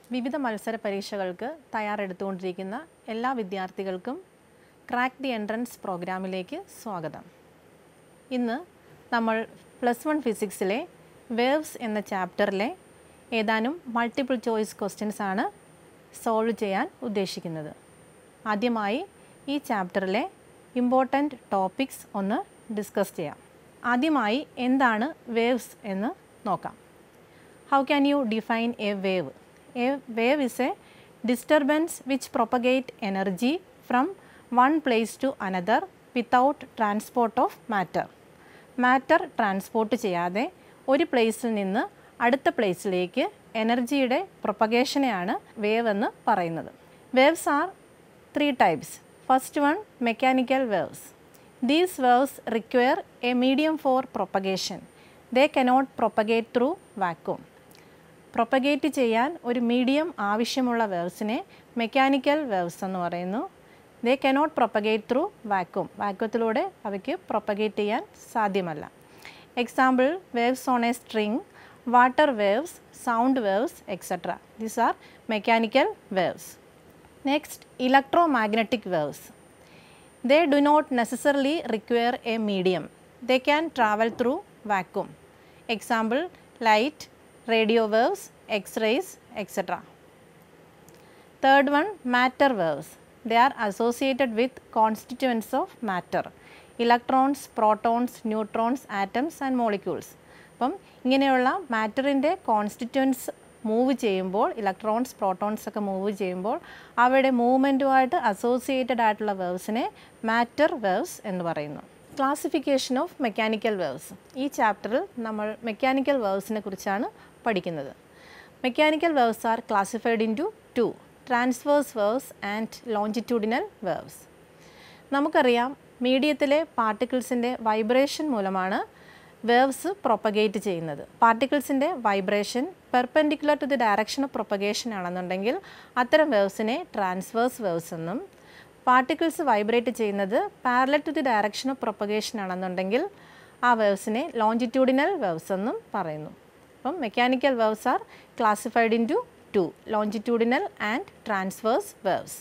വിവിധ മത്സര പരീക്ഷകൾക്ക് തയ്യാറെടുത്തുകൊണ്ടിരിക്കുന്ന എല്ലാ വിദ്യാർത്ഥികൾക്കും ക്രാക്ക് ദി എൻട്രൻസ് പ്രോഗ്രാമിലേക്ക് സ്വാഗതം ഇന്ന് നമ്മൾ പ്ലസ് വൺ ഫിസിക്സിലെ വേവ്സ് എന്ന ചാപ്റ്ററിലെ ഏതാനും മൾട്ടിപ്പിൾ ചോയ്സ് ക്വസ്റ്റ്യൻസ് ആണ് സോൾവ് ചെയ്യാൻ ഉദ്ദേശിക്കുന്നത് ആദ്യമായി ഈ ചാപ്റ്ററിലെ ഇമ്പോർട്ടൻറ്റ് ടോപ്പിക്സ് ഒന്ന് ഡിസ്കസ് ചെയ്യാം ആദ്യമായി എന്താണ് വേവ്സ് എന്ന് നോക്കാം How can you define a wave? A wave is a disturbance which propagate energy from one place to another without transport of matter. Matter transport ചെയ്യാതെ ഒരു പ്ലേസിൽ നിന്ന് അടുത്ത പ്ലേസിലേക്ക് എനർജിയുടെ പ്രൊപ്പഗേഷനെയാണ് വേവ് എന്ന് പറയുന്നത് waves are three types first one mechanical waves these waves require a medium for propagation they cannot propagate through vacuum propagate ചെയ്യാൻ ഒരു മീഡിയം ആവശ്യമുള്ള വേവ്സിനെ മെക്കാനിക്കൽ വേവ്സ് എന്ന് പറയുന്നു they cannot propagate through vacuum വാക്വത്തിലൂടെ അവയ്ക്ക് പ്രൊപ്പഗേറ്റ് ചെയ്യാൻ സാധ്യമല്ല example waves on a string water waves sound waves etcetera these are mechanical waves next electromagnetic waves they do not necessarily require a medium. They can travel through vacuum. Example light, radio waves, X-rays, etc. Third one matter waves. They are associated with constituents of matter. Electrons, protons, neutrons, atoms and molecules. അപ്പം ഇങ്ങനെയുള്ള മാറ്ററിൻ്റെ constituents move ചെയ്യുമ്പോൾ electrons protons ഒക്കെ move ചെയ്യുമ്പോൾ അവയുടെ മൂവ്മെൻറ്റുമായിട്ട് associated ആയിട്ടുള്ള വേവ്സിനെ matter waves എന്ന് പറയുന്നു ക്ലാസിഫിക്കേഷൻ ഓഫ് മെക്കാനിക്കൽ വേവ്സ് ഈ ചാപ്റ്ററിൽ നമ്മൾ മെക്കാനിക്കൽ വേവ്സിനെ കുറിച്ചാണ് പഠിക്കുന്നത് mechanical waves are classified into two transverse waves and longitudinal waves നമുക്കറിയാം മീഡിയത്തിലെ പാർട്ടിക്കിൾസിൻ്റെ വൈബ്രേഷൻ മൂലമാണ് വേവ്സ് പ്രൊപ്പഗേറ്റ് ചെയ്യുന്നത് പാർട്ടിക്കിൾസിൻ്റെ vibration perpendicular to the direction of propagation ആണെന്നുണ്ടെങ്കിൽ അത്തരം വേവ്സിനെ ട്രാൻസ്വേഴ്സ് വേവ്സ് എന്നും പാർട്ടിക്കിൾസ് വൈബ്രേറ്റ് ചെയ്യുന്നത് parallel to the direction of propagation ആണെന്നുണ്ടെങ്കിൽ ആ വേവ്സിനെ ലോഞ്ചിറ്റ്യൂഡിനൽ വേവ്സ് എന്നും പറയുന്നു അപ്പം mechanical waves are classified into two longitudinal and transverse waves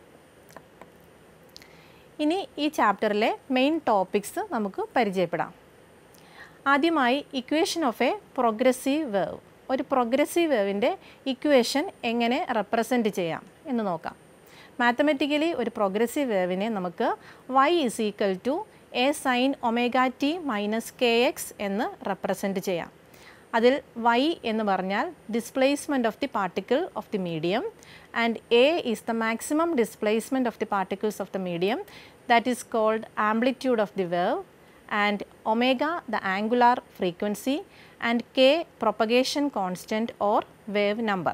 ഇനി ഈ ചാപ്റ്ററിലെ മെയിൻ ടോപ്പിക്സ് നമുക്ക് പരിചയപ്പെടാം ആദ്യമായി equation of a progressive wave ഒരു പ്രോഗ്രസീവ് വേവിൻ്റെ ഇക്വേഷൻ എങ്ങനെ റെപ്രസെൻറ്റ് ചെയ്യാം എന്ന് നോക്കാം മാത്തമെറ്റിക്കലി ഒരു പ്രോഗ്രസീവ് വേവിനെ നമുക്ക് y is equal to A sine omega T minus K x എന്ന് റെപ്രസെൻറ്റ് ചെയ്യാം അതിൽ വൈ എന്ന് പറഞ്ഞാൽ displacement of the particle of the medium and a is the maximum displacement of the particles of the medium that is called amplitude of the wave and omega the angular frequency and k propagation constant or wave number.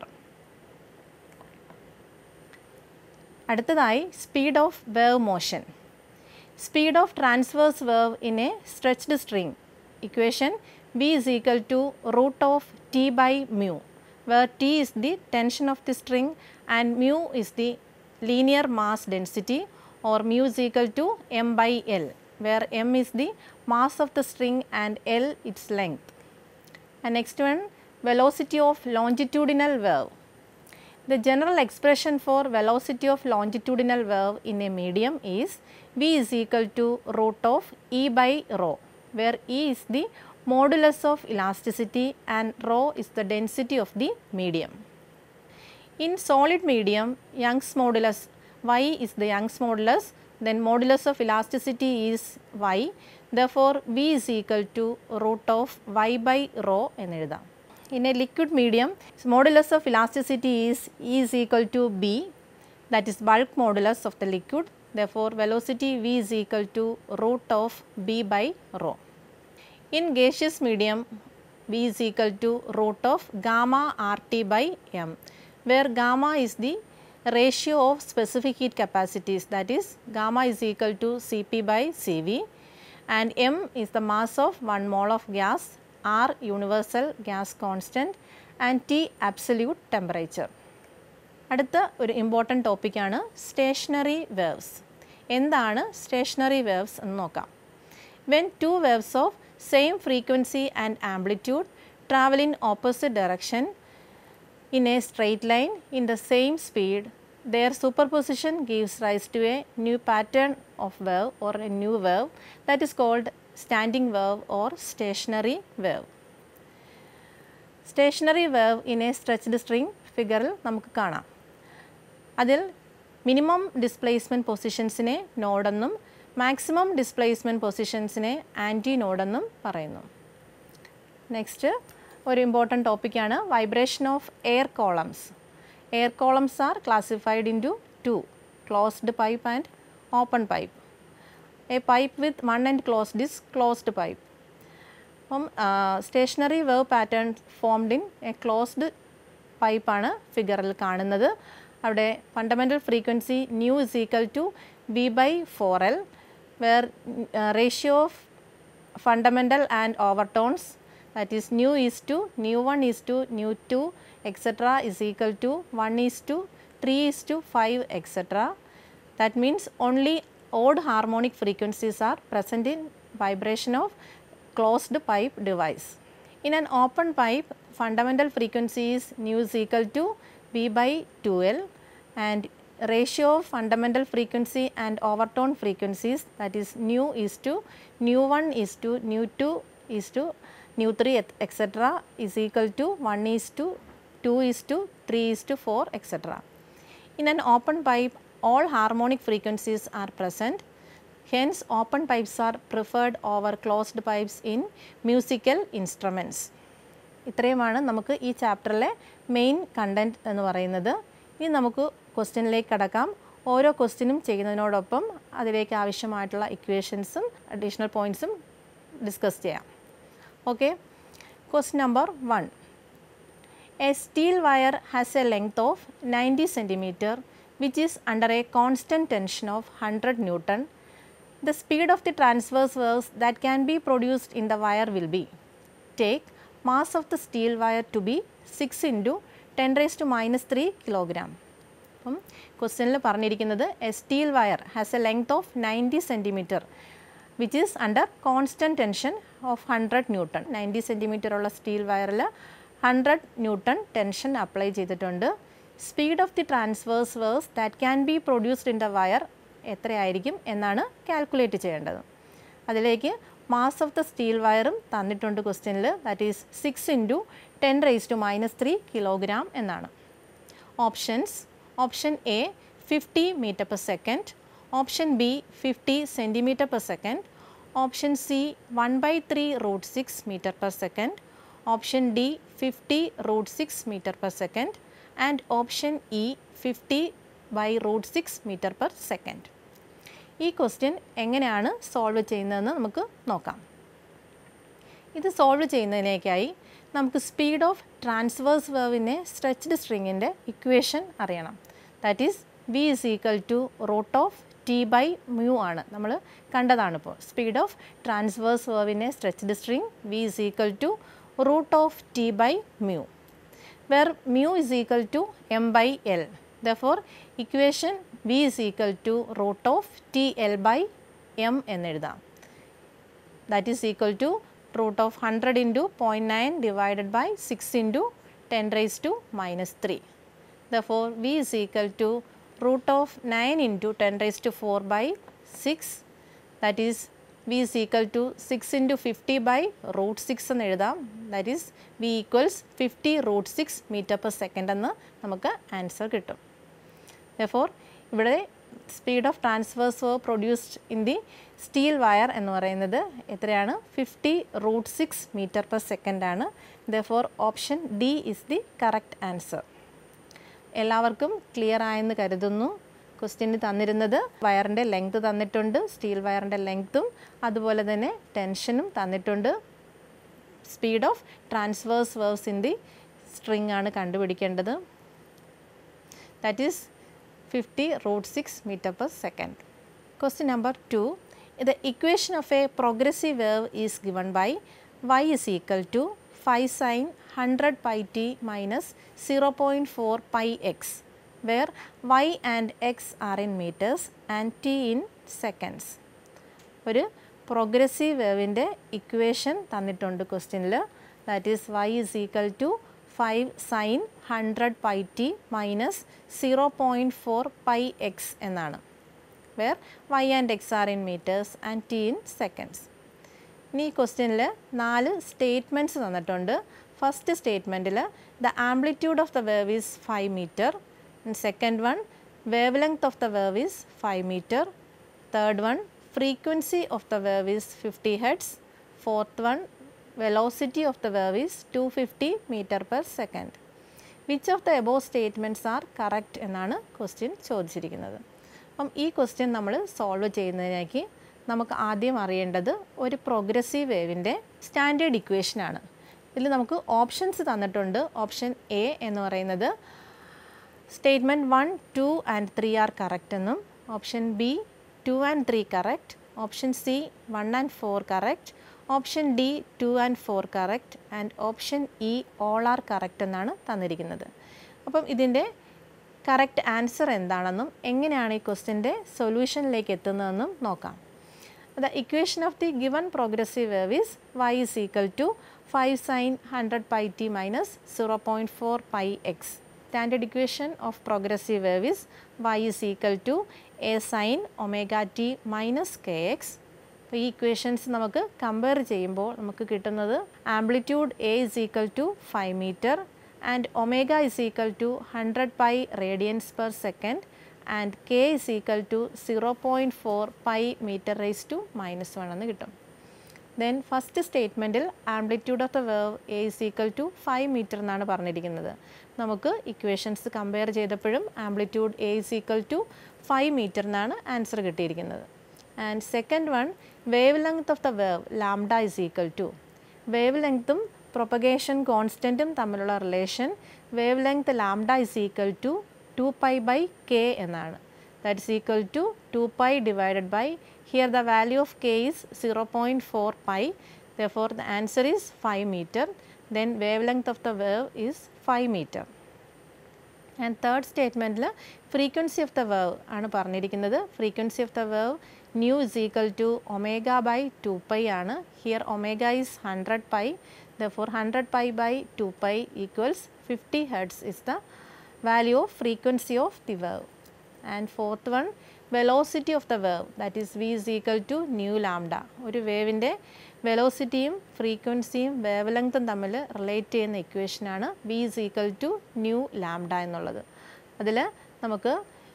അടുത്തതായി speed of wave motion speed of transverse wave in a stretched string equation v is equal to root of t by mu where t is the tension of the string and mu is the linear mass density or mu is equal to m by l where m is the mass of the string and l its length. And next one velocity of longitudinal wave. The general expression for velocity of longitudinal wave in a medium is v is equal to root of e by rho where e is the modulus of elasticity and rho is the density of the medium. In solid medium Young's modulus y is the Young's modulus then modulus of elasticity is y therefore v is equal to root of y by rho എന്ന് എഴുതാം in a liquid medium modulus of elasticity is e is equal to b that is bulk modulus of the liquid therefore velocity v is equal to root of b by rho in gaseous medium v is equal to root of gamma rt by m where gamma is the ratio of specific heat capacities that is gamma is equal to Cp by Cv and m is the mass of 1 mole of gas, r universal gas constant and T absolute temperature. അടുത്ത ഒരു important ടോപ്പിക്കാണ് stationary waves എന്താണ് stationary waves എന്ന് നോക്കാം when two waves of same frequency and amplitude travel in opposite direction in a straight line in the same speed, their superposition gives rise to a new pattern of wave or a new wave that is called standing wave or stationary wave. Stationary wave in a stretched string ഫിഗറിൽ നമുക്ക് കാണാം അതിൽ minimum displacement പൊസിഷൻസിനെ നോഡെന്നും maximum displacement പൊസിഷൻസിനെ ആൻറ്റി നോഡെന്നും പറയുന്നു നെക്സ്റ്റ് ഒരു ഇമ്പോർട്ടൻറ്റ് ടോപ്പിക്കാണ് vibration of air columns air columns are classified into two closed pipe and open pipe a pipe with one end closed is closed pipe അപ്പം stationary wave pattern formed in a closed പൈപ്പാണ് ഫിഗറിൽ കാണുന്നത് അവിടെ fundamental frequency nu is equal to V by four l where ratio of fundamental and overtones that is nu is to nu one is to nu two etcetera is equal to one is to three is to five etcetera that means only odd harmonic frequencies are present in vibration of closed pipe device. In an open pipe, fundamental frequency is nu is equal to V by 2L and ratio of fundamental frequency and overtone frequencies that is nu is to nu 1 is to nu 2 is to nu 3 etc. is equal to 1 is to 2 is to 3 is to 4 etc. In an open pipe, all harmonic frequencies are present. Hence, open pipes are preferred over closed pipes in musical instruments. ഇത്രയുമാണ് നമുക്ക് ഈ ചാപ്റ്ററിലെ main content എന്ന് പറയുന്നത് ഇനി നമുക്ക് ക്വസ്റ്റ്യനിലേക്ക് കടക്കാം ഓരോ ക്വസ്റ്റ്യനും ചെയ്യുന്നതിനോടൊപ്പം അതിലേക്ക് ആവശ്യമായിട്ടുള്ള ഇക്വേഷൻസും അഡീഷണൽ പോയിൻറ്സും ഡിസ്കസ് ചെയ്യാം okay question number one a steel wire has a length of ninety centimetre which is under a constant tension of 100 Newton, the speed of the transverse waves that can be produced in the wire will be take mass of the steel wire to be 6 into 10 raised to minus 3 kilogram. അപ്പം ക്വസ്റ്റ്യനിൽ പറഞ്ഞിരിക്കുന്നത് a steel wire has a length of ninety centimetre which is under constant tension of hundred newton ninety centimetre ഉള്ള steel വയറിൽ hundred newton tension apply ചെയ്തിട്ടുണ്ട് speed of the transverse waves that can be produced in the wire എത്രയായിരിക്കും എന്നാണ് calculate ചെയ്യേണ്ടത് അതിലേക്ക് mass of the steel വയറും തന്നിട്ടുണ്ട് ക്വസ്റ്റ്യനിൽ that is six into ten raise to minus three kilogram എന്നാണ് options option A fifty metre per second option B fifty centimetre per second option C one by three root six metre per second option D fifty root six metre per second and option E fifty by root six metre per second ഈ question എങ്ങനെയാണ് solve ചെയ്യുന്നതെന്ന് നമുക്ക് നോക്കാം ഇത് solve ചെയ്യുന്നതിനേക്കായി നമുക്ക് speed of transverse വേവിൻ്റെ stretched സ്ട്രിങ്ങിൻ്റെ ഇക്വേഷൻ അറിയണം that is v is equal to root of T by mu ആണ് നമ്മൾ കണ്ടതാണ് ഇപ്പോൾ സ്പീഡ് ഓഫ് ട്രാൻസ്വേഴ്സ് വേവിൻ്റെ stretched string v is equal to root of T by mu where mu is equal to m by L. Therefore, equation V is equal to root of T L by m എന്നെഴുതാം that is equal to root of 100 into 0.9 divided by 6 into 10 raised to minus 3. Therefore, V is equal to root of 9 into 10 raised to 4 by 6 that is V is equal to 6 into 50 by root 6 എന്ന് എഴുതാം that is v equals fifty root six metre per second എന്ന് നമുക്ക് answer കിട്ടും ദോർ ഇവിടെ speed of transverse waves produced in the steel wire എന്ന് പറയുന്നത് എത്രയാണ് fifty root six metre per second ആണ് ദോർ option D is the correct answer എല്ലാവർക്കും ക്ലിയർ ആയെന്ന് കരുതുന്നു ക്വസ്റ്റ്യന് തന്നിരുന്നത് വയറിൻ്റെ ലെങ്ത് തന്നിട്ടുണ്ട് സ്റ്റീൽ വയറിൻ്റെ ലെങ്ത്തും അതുപോലെ തന്നെ ടെൻഷനും തന്നിട്ടുണ്ട് speed of transverse waves in the string ആണ് കണ്ടുപിടിക്കേണ്ടത് that is fifty root six metre per second question number two the equation of a progressive wave is given by y is equal to five sine hundred pi t minus zero point four pi x where y and x are in meters and t in seconds. ഒരു progressive വേവിൻ്റെ equation തന്നിട്ടുണ്ട് ക്വസ്റ്റ്യനിൽ that is y is equal to five sine hundred pi t minus zero point four pi x എന്നാണ് where y and x are in metres and t in seconds ഇനി ഈ ക്വസ്റ്റ്യനിൽ നാല് statements തന്നിട്ടുണ്ട് first സ്റ്റേറ്റ്മെൻറ്റിൽ the amplitude of the wave is five metre second one wavelength of the wave is five metre third one frequency of the wave is fifty hertz fourth one velocity of the wave is two fifty metre per second which of the above statements are correct എന്നാണ് question ചോദിച്ചിരിക്കുന്നത് അപ്പം ഈ question നമ്മൾ solve ചെയ്യുന്നതിനേക്ക് നമുക്ക് ആദ്യം അറിയേണ്ടത് ഒരു progressive വേവിൻ്റെ standard ഇക്വേഷനാണ് ഇതിൽ നമുക്ക് ഓപ്ഷൻസ് തന്നിട്ടുണ്ട് ഓപ്ഷൻ എ എന്ന് പറയുന്നത് statement one two and three are correct എന്നും option B two and three correct option C one and four correct option D two and four correct and option E all are correct എന്നാണ് തന്നിരിക്കുന്നത് അപ്പം ഇതിൻ്റെ correct answer എന്താണെന്നും എങ്ങനെയാണ് ഈ ക്വസ്റ്റ്യൻ്റെ സൊല്യൂഷനിലേക്ക് എത്തുന്നതെന്നും നോക്കാം the equation of the given progressive wave is y is equal to 5 sin 100 pi t minus 0.4 pi x. Standard equation of progressive wave is y is equal to a sin omega t minus kx. അപ്പോൾ ഈ equations നമുക്ക് compare ചെയ്യുമ്പോൾ നമുക്ക് കിട്ടുന്നത് amplitude a is equal to five metre and omega is equal to hundred pi radians per second and k is equal to zero point four pi metre raise to minus one എന്ന് കിട്ടും then first സ്റ്റേറ്റ്മെൻറ്റിൽ amplitude of the wave a is equal to five metre എന്നാണ് പറഞ്ഞിരിക്കുന്നത് നമുക്ക് equations compare ചെയ്തപ്പോഴും amplitude a is equal to five metre എന്നാണ് answer കിട്ടിയിരിക്കുന്നത് and second one wavelength of the wave lambda is equal to വേവ് ലെങ്ത്തും propagation കോൺസ്റ്റൻറ്റും തമ്മിലുള്ള relation wavelength lambda is equal to two pi by k എന്നാണ് that is equal to two pi divided by here the value of k is zero point four pi for the answer is five metre then wavelength of the wave is five metre and third സ്റ്റേറ്റ്മെൻറ്റിൽ frequency of the wave ആണ് പറഞ്ഞിരിക്കുന്നത് frequency of the wave nu is equal to omega by two pi ആണ് here omega is hundred pi the for hundred pi by two pi equals fifty hertz is the value of frequency of the wave. And fourth one, velocity of the wave that is v is equal to nu lambda. ഒരു വേവിൻ്റെ വെലോസിറ്റിയും ഫ്രീക്വൻസിയും wave ലെങ്ത്തും തമ്മിൽ relate ചെയ്യുന്ന ഇക്വേഷനാണ് v is equal to nu lambda എന്നുള്ളത് അതിൽ നമുക്ക്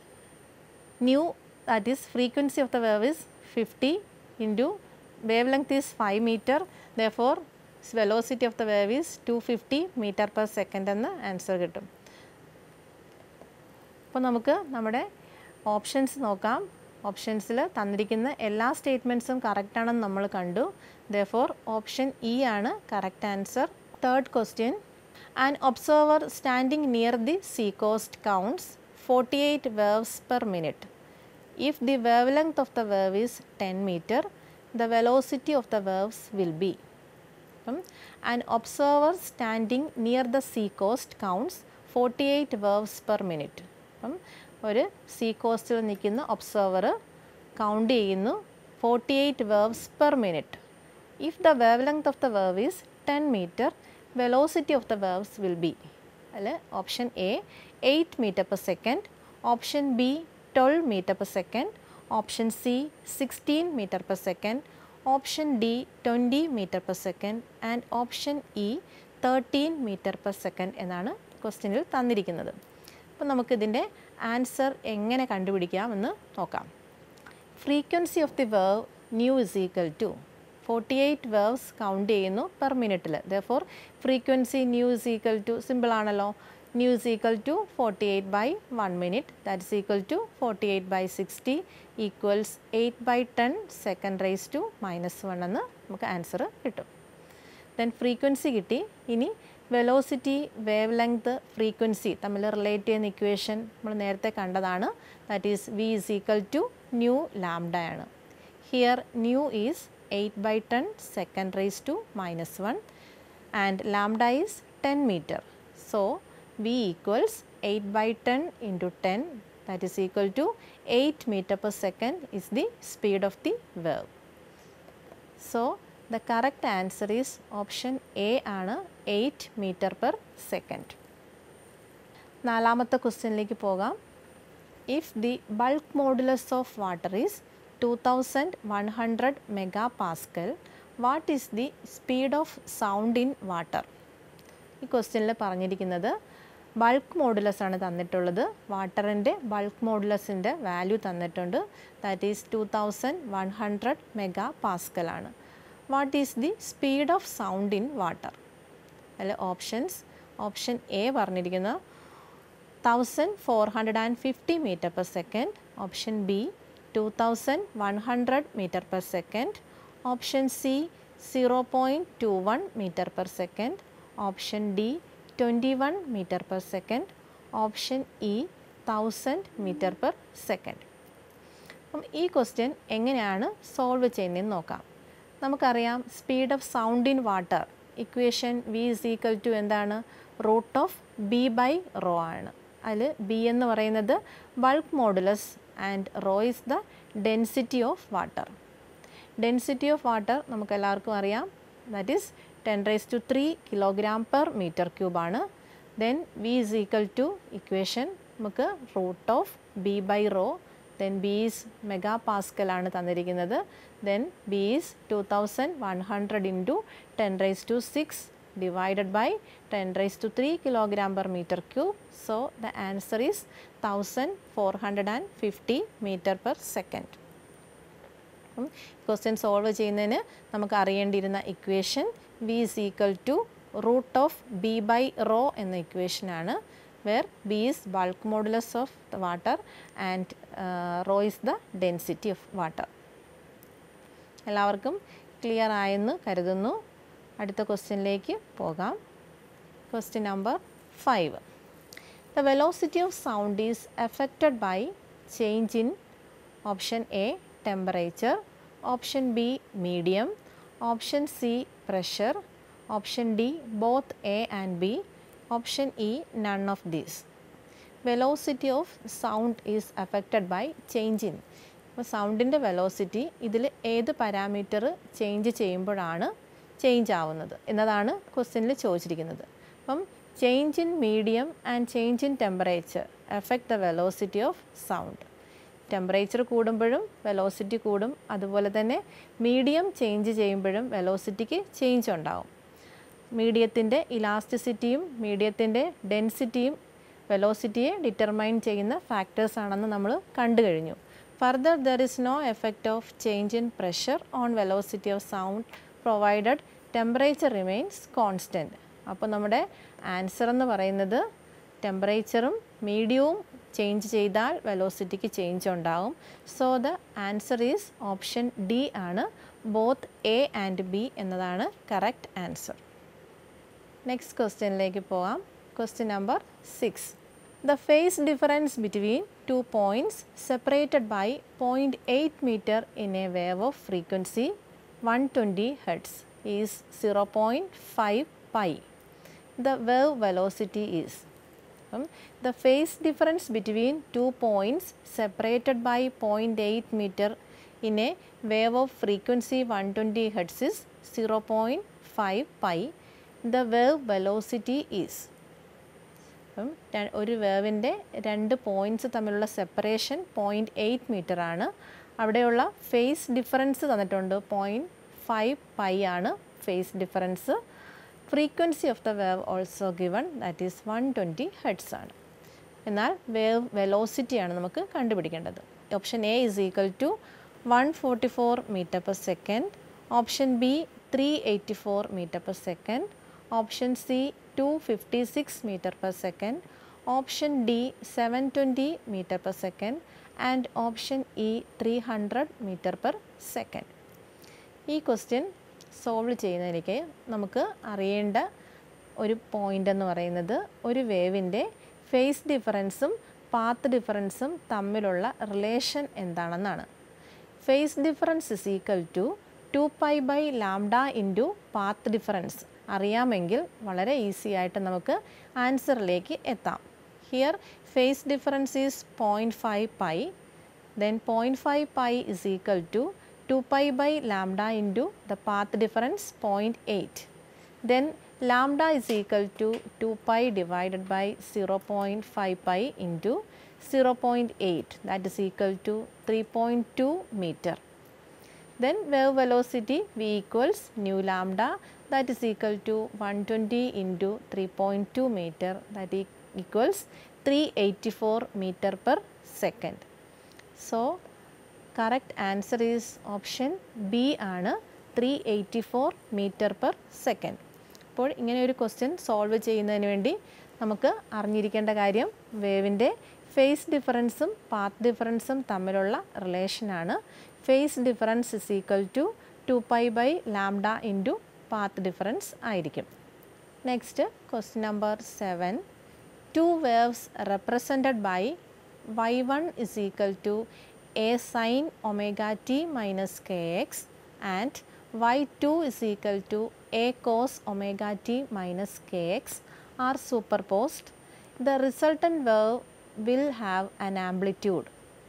nu that is frequency of the wave is fifty into wavelength is five metre the for velocity of the wave is two fifty metre per second എന്ന് answer കിട്ടും അപ്പോൾ നമുക്ക് നമ്മുടെ options നോക്കാം ഓപ്ഷൻസിൽ തന്നിരിക്കുന്ന എല്ലാ സ്റ്റേറ്റ്മെൻറ്റ്സും കറക്റ്റാണെന്ന് നമ്മൾ കണ്ടു ദോർ ഓപ്ഷൻ ഇ ആണ് correct answer third question an observer standing near the sea coast counts forty eight waves per minute if the wavelength of the wave is ten metre the velocity of the waves will be അപ്പം an observer standing near the sea coast counts forty eight waves per minute അപ്പം ഒരു sea കോസ്റ്റിൽ നിൽക്കുന്ന observer count ചെയ്യുന്നു forty eight waves per minute if the wavelength of the wave is ten metre velocity of the waves will be അതിൽ option A eight metre per second option B twelve metre per second option C sixteen metre per second option D twenty metre per second and option E thirteen metre per second എന്നാണ് ക്വസ്റ്റ്യനിൽ തന്നിരിക്കുന്നത് അപ്പോൾ നമുക്കിതിൻ്റെ answer എങ്ങനെ കണ്ടുപിടിക്കാമെന്ന് നോക്കാം frequency of the wave nu is equal to forty eight waves count ചെയ്യുന്നു per മിനിറ്റിൽ ദോർ frequency nu is equal to simple ആണല്ലോ nu is equal to forty eight by one minute that is equal to forty eight by sixty equals eight by ten second raise to minus one എന്ന് നമുക്ക് answer കിട്ടും then frequency കിട്ടി ഇനി velocity wavelength frequency തമ്മിൽ relate ചെയ്യുന്ന equation നമ്മൾ നേരത്തെ കണ്ടതാണ് that is V is equal to nu lambda ആണ് here nu is eight by ten second raise to minus one and lambda is ten metre so v equals eight by ten into ten that is equal to eight metre per second is the speed of the wave so the correct answer is option A ആണ് eight metre per second നാലാമത്തെ ക്വസ്റ്റ്യനിലേക്ക് പോകാം if the bulk modulus of water is two thousand one hundred megapascal what is the speed of sound in water ഈ ക്വസ്റ്റ്യനിൽ പറഞ്ഞിരിക്കുന്നത് bulk modulus ആണ് തന്നിട്ടുള്ളത് വാട്ടറിൻ്റെ ബൾക്ക് മോഡുലസിൻ്റെ വാല്യൂ തന്നിട്ടുണ്ട് that is two thousand one hundred mega പാസ്കലാണ് what is the speed of sound in water അതിൽ ഓപ്ഷൻസ് ഓപ്ഷൻ എ പറഞ്ഞിരിക്കുന്നത് thousand four hundred and fifty metre per second option B two thousand one hundred metre per second option C zero point two one metre per second option D twenty one metre per second option E thousand metre per second അപ്പം ഈ question എങ്ങനെയാണ് solve ചെയ്യുന്നതെന്ന് നോക്കാം നമുക്കറിയാം speed of sound in water equation V is equal to എന്താണ് root of B by rho ആണ് അതിൽ B എന്ന് പറയുന്നത് bulk modulus and rho is the density of water density of water നമുക്ക് എല്ലാവർക്കും അറിയാം that is ten raise to three kilogram per metre ക്യൂബാണ് then V is equal to equation നമുക്ക് root of B by rho then B is mega പാസ്കലാണ് തന്നിരിക്കുന്നത് then B is two thousand one hundred into ten raise to six divided by 10 raised to 3 kilogram per meter cube. So, the answer is 1450 meter per second. Question solve ചെയ്യുന്നതിന് നമുക്ക് അറിയേണ്ടിയിരുന്ന equation V is equal to root of B by rho എന്ന ഇക്വേഷനാണ് where B is bulk modulus of the water and rho is the density of water എല്ലാവർക്കും clear ആയെന്ന് കരുതുന്നു അടുത്ത ക്വസ്റ്റ്യനിലേക്ക് പോകാം question number five the velocity of sound is affected by change in option A temperature option B medium option C pressure option D both A and B option E none of these velocity of sound is affected by change in അപ്പോൾ സൗണ്ടിൻ്റെ velocity ഇതിൽ ഏത് parameter change ചെയ്യുമ്പോഴാണ് change ആവുന്നത് എന്നതാണ് ക്വസ്റ്റ്യനിൽ ചോദിച്ചിരിക്കുന്നത് അപ്പം change in medium and change in temperature affect the velocity of sound temperature കൂടുമ്പോഴും വെലോസിറ്റി കൂടും അതുപോലെ തന്നെ മീഡിയം ചേഞ്ച് ചെയ്യുമ്പോഴും വെലോസിറ്റിക്ക് ചേഞ്ച് ഉണ്ടാവും മീഡിയത്തിൻ്റെ ഇലാസ്റ്റിസിറ്റിയും മീഡിയത്തിൻ്റെ ഡെൻസിറ്റിയും വെലോസിറ്റിയെ ഡിറ്റർമൈൻ ചെയ്യുന്ന ഫാക്ടേഴ്സ് ആണെന്ന് നമ്മൾ കണ്ടു കഴിഞ്ഞു further there is no effect of change in pressure on velocity of sound provided temperature remains constant അപ്പോൾ നമ്മുടെ ആൻസർ എന്ന് പറയുന്നത് ടെമ്പറേച്ചറും മീഡിയവും ചേഞ്ച് ചെയ്താൽ വെലോസിറ്റിക്ക് ചേഞ്ച് ഉണ്ടാകും so the answer is option D ആണ് ബോത്ത് എ ആൻഡ് ബി എന്നതാണ് കറക്റ്റ് ആൻസർ നെക്സ്റ്റ് ക്വസ്റ്റ്യനിലേക്ക് പോകാം question number six the phase difference between two points separated by point eight metre in a wave of frequency 120 hertz is 0.5 pi. The wave velocity is um, the phase difference between two points separated by 0.8 meter in a wave of frequency 120 hertz is 0.5 pi. The wave velocity is അപ്പം ഒരു വേവിൻ്റെ രണ്ട് points തമ്മിലുള്ള separation point eight metre ആണ് അവിടെയുള്ള phase difference തന്നിട്ടുണ്ട് point five pi ആണ് phase difference frequency of the wave also given that is one twenty hertz ആണ് എന്നാൽ വേവ് വെലോസിറ്റിയാണ് നമുക്ക് കണ്ടുപിടിക്കേണ്ടത് option A is equal to one forty four metre per second option B three eighty four metre per second option C two fifty six metre per second option D seven twenty metre per second and option E three hundred metre per second ഈ question solve ചെയ്യുന്നതിലേക്ക് നമുക്ക് അറിയേണ്ട ഒരു point എന്ന് പറയുന്നത് ഒരു വേവിൻ്റെ face ഡിഫറൻസും path ഡിഫറൻസും തമ്മിലുള്ള റിലേഷൻ എന്താണെന്നാണ് phase difference is equal to two pi by lambda into path difference അറിയാമെങ്കിൽ വളരെ ഈസി ആയിട്ട് നമുക്ക് ആൻസറിലേക്ക് എത്താം here phase difference is point five pi then 0.5 pi is equal to 2 pi by lambda into the path difference 0.8. Then lambda is equal to 2 pi divided by 0.5 pi into 0.8 that is equal to 3.2 meter. Then wave velocity v equals nu lambda that is equal to 120 into 3.2 meter that e- equals 384 meter per second. So correct answer is option B ആണ് three eighty four metre per second അപ്പോൾ ഇങ്ങനെ ഒരു question solve ചെയ്യുന്നതിന് വേണ്ടി നമുക്ക് അറിഞ്ഞിരിക്കേണ്ട കാര്യം വേവിൻ്റെ face ഡിഫറൻസും path ഡിഫറൻസും തമ്മിലുള്ള റിലേഷനാണ് phase difference is equal to two pi by lambda into path difference ആയിരിക്കും next question number seven two waves represented by y1 is equal to a sin omega t minus kx and y2 is equal to a cos omega t minus kx are superposed. The resultant wave will have an amplitude.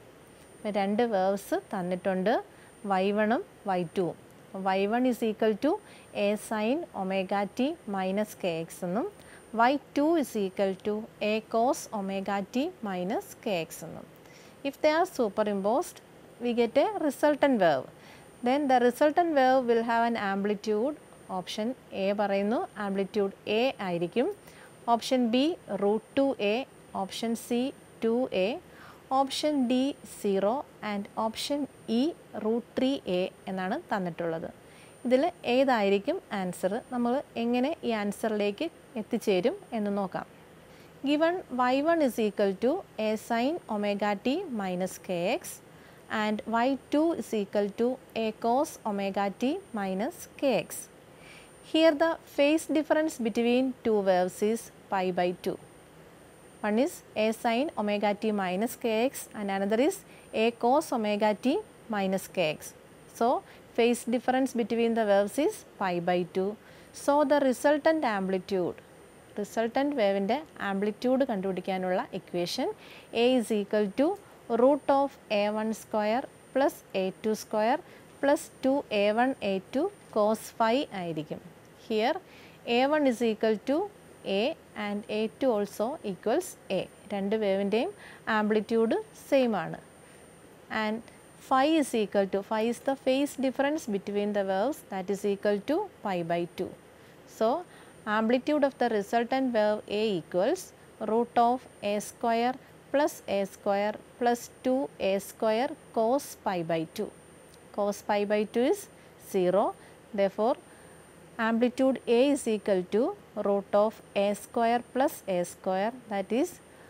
രണ്ട് waves തന്നിട്ടുണ്ട് Y വണ്ണും Y ടുവും Y one is equal to A sine omega T minus K X എന്നും Y two is equal to A cos omega T minus K X എന്നും if they are superimposed we get a resultant wave then the resultant wave will have an amplitude option A പറയുന്നു amplitude A ആയിരിക്കും option B root two A option C two A option D zero and option E root three A എന്നാണ് തന്നിട്ടുള്ളത് ഇതിൽ ഏതായിരിക്കും answer നമ്മൾ എങ്ങനെ ഈ ആൻസറിലേക്ക് എത്തിച്ചേരും എന്ന് നോക്കാം given Y one is equal to A sine omega T minus K X and Y two is equal to A cos omega T minus K X here the phase difference between two waves is pi by two one is a sin omega t minus kx and another is a cos omega t minus kx. So, phase difference between the waves is pi by 2. So, the resultant amplitude resultant വേവിൻ്റെ amplitude കണ്ടുപിടിക്കാനുള്ള equation A is equal to root of A one square plus A two square plus two A one A two cos phi ആയിരിക്കും here A one is equal to A and A two also equals A രണ്ട് വേവിൻ്റെയും amplitude same ആണ് and phi is equal to phi is the phase difference between the waves that is equal to pi by two so amplitude of the resultant wave A equals root of A square plus A square plus two A square cos pi by two cos pi by two is zero ദോർ amplitude A is equal to root of A square plus A square that is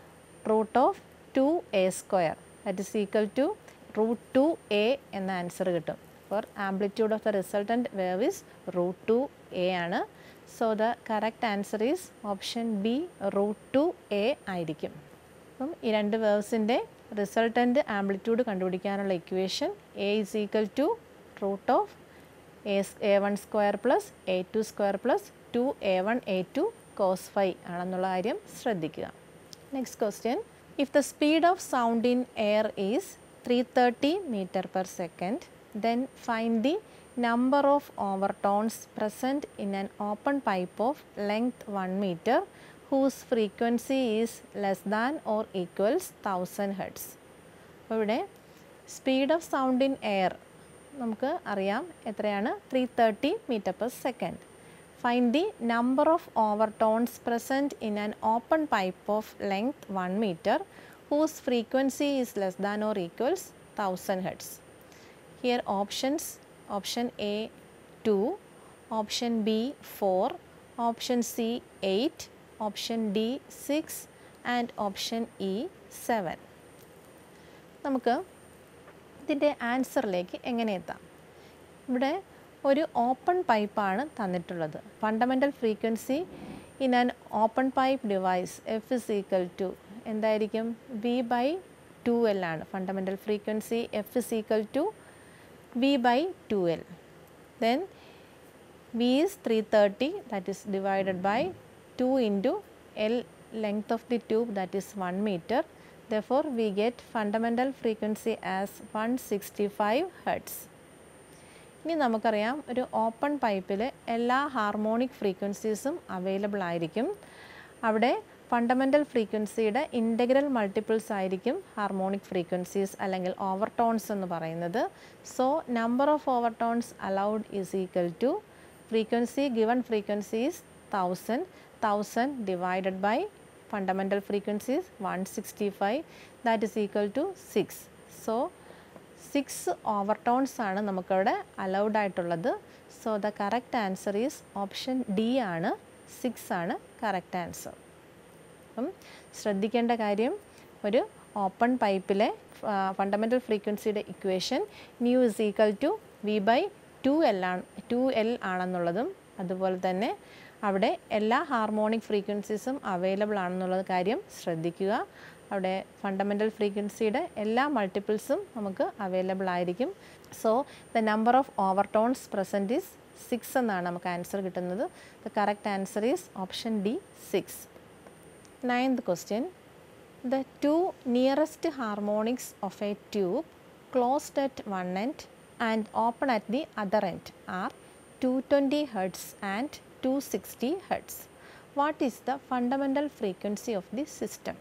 root of 2A square that is equal to root 2A എന്ന answer കിട്ടും for amplitude of the resultant wave is root two A ആണ് so the correct answer is option B root two A ആയിരിക്കും അപ്പം ഈ രണ്ട് വേവ്സിൻ്റെ resultant amplitude കണ്ടുപിടിക്കാനുള്ള equation A is equal to root of A A one square plus A two square plus two A one A two cos phi ആണെന്നുള്ള കാര്യം ശ്രദ്ധിക്കുക next question if the speed of sound in air is three thirty metre per second then find the number of overtones present in an open pipe of length one metre whose frequency is less than or equals thousand hertz അപ്പോൾ ഇവിടെ speed of sound in air നമുക്ക് അറിയാം എത്രയാണ് three thirty metre per second find the number of overtones present in an open pipe of length one metre whose frequency is less than or equals thousand hertz here options option A two option B four option C eight option D six and option E seven നമുക്ക് ഇതിൻ്റെ ആൻസറിലേക്ക് എങ്ങനെ എത്താം ഇവിടെ ഒരു open പൈപ്പാണ് തന്നിട്ടുള്ളത് fundamental frequency in an open pipe device F is equal to എന്തായിരിക്കും V by two L ആണ് fundamental frequency F is equal to V by two L then V is three thirty that is divided by two into L length of the tube that is one metre therefore we get fundamental frequency as 165 hertz ഇനി നമുക്കറിയാം ഒരു open പൈപ്പിൽ എല്ലാ harmonic ഫ്രീക്വൻസീസും available ആയിരിക്കും അവിടെ fundamental ഫ്രീക്വൻസിയുടെ integral multiples ആയിരിക്കും ഹാർമോണിക് ഫ്രീക്വൻസീസ് അല്ലെങ്കിൽ ഓവർടോൺസ് എന്ന് പറയുന്നത് so number of overtones allowed is equal to frequency given frequencies thousand thousand divided by fundamental frequencies one sixty five that is equal to six so six overtones ആണ് നമുക്കവിടെ allowed ആയിട്ടുള്ളത് so the correct answer is option D ആണ് six ആണ് correct answer അപ്പം ശ്രദ്ധിക്കേണ്ട കാര്യം ഒരു open പൈപ്പിലെ ഫണ്ടമെൻ്റൽ ഫ്രീക്വൻസിയുടെ equation nu is equal to V by two L ആണ് ടു എൽ ആണെന്നുള്ളതും അതുപോലെ തന്നെ അവിടെ എല്ലാ ഹാർമോണിക് ഫ്രീക്വൻസീസും അവൈലബിൾ ആണെന്നുള്ള കാര്യം ശ്രദ്ധിക്കുക അവിടെ ഫണ്ടമെൻ്റൽ ഫ്രീക്വൻസിയുടെ എല്ലാ മൾട്ടിപ്പിൾസും നമുക്ക് അവൈലബിൾ ആയിരിക്കും so the number of overtones present is six എന്നാണ് നമുക്ക് ആൻസർ കിട്ടുന്നത് the correct answer is option D six ninth question the two nearest harmonics of a tube closed at one end and open at the other end are two twenty hertz and two sixty hertz what is the fundamental frequency of the system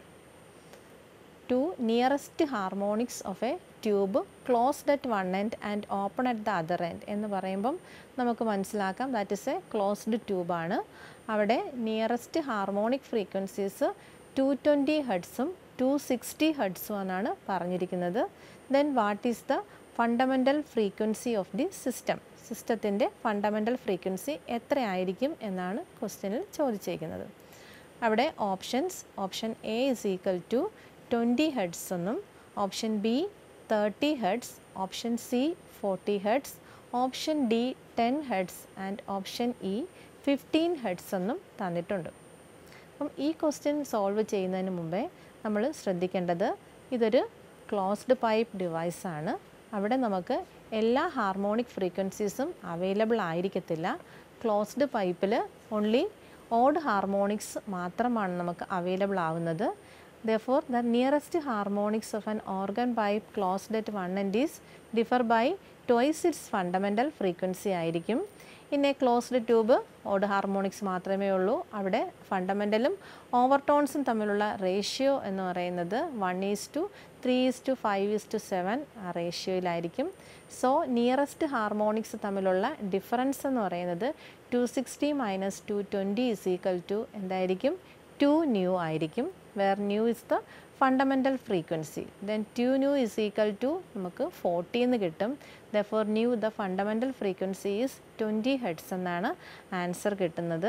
two nearest harmonics of a tube closed at one end and open at the other end എന്ന് പറയുമ്പം നമുക്ക് മനസ്സിലാക്കാം that is a closed ട്യൂബാണ് അവിടെ nearest harmonic frequencies two twenty ഹെഡ്സും two sixty ഹെഡ്സും എന്നാണ് പറഞ്ഞിരിക്കുന്നത് then what is the fundamental frequency of the system സിസ്റ്റത്തിൻ്റെ ഫണ്ടമെൻ്റൽ ഫ്രീക്വൻസി എത്രയായിരിക്കും എന്നാണ് ക്വസ്റ്റ്യനിൽ ചോദിച്ചിരിക്കുന്നത് അവിടെ options option A is equal to twenty hertz എന്നും option B thirty hertz option C forty hertz option D ten hertz and option E fifteen hertz എന്നും തന്നിട്ടുണ്ട് അപ്പം ഈ ക്വസ്റ്റ്യൻ സോൾവ് ചെയ്യുന്നതിന് മുമ്പേ നമ്മൾ ശ്രദ്ധിക്കേണ്ടത് ഇതൊരു ക്ലോസ്ഡ് പൈപ്പ് ഡിവൈസാണ് അവിടെ നമുക്ക് എല്ലാ ഹാർമോണിക് ഫ്രീക്വൻസീസും അവൈലബിൾ ആയിരിക്കത്തില്ല ക്ലോസ്ഡ് പൈപ്പിൽ ഓൺലി ഓഡ് ഹാർമോണിക്സ് മാത്രമാണ് നമുക്ക് അവൈലബിൾ ആവുന്നത് therefore the nearest harmonics of an organ pipe closed at one end is differ by twice its fundamental frequency ആയിരിക്കും in a closed tube odd harmonics മാത്രമേ ഉള്ളൂ അവിടെ ഫണ്ടമെൻ്റലും ഓവർടോൺസും തമ്മിലുള്ള റേഷ്യോ എന്ന് പറയുന്നത് one is to three is to five is to seven ആ റേഷ്യോയിലായിരിക്കും സോ നിയറസ്റ്റ് ഹാർമോണിക്സ് തമ്മിലുള്ള ഡിഫറൻസ് എന്ന് പറയുന്നത് two sixty minus two twenty is equal to എന്തായിരിക്കും ടു ന്യൂ ആയിരിക്കും where nu is the fundamental frequency then two nu is equal to നമുക്ക് forty എന്ന് കിട്ടും therefore nu the fundamental frequency is twenty hertz എന്നാണ് answer കിട്ടുന്നത്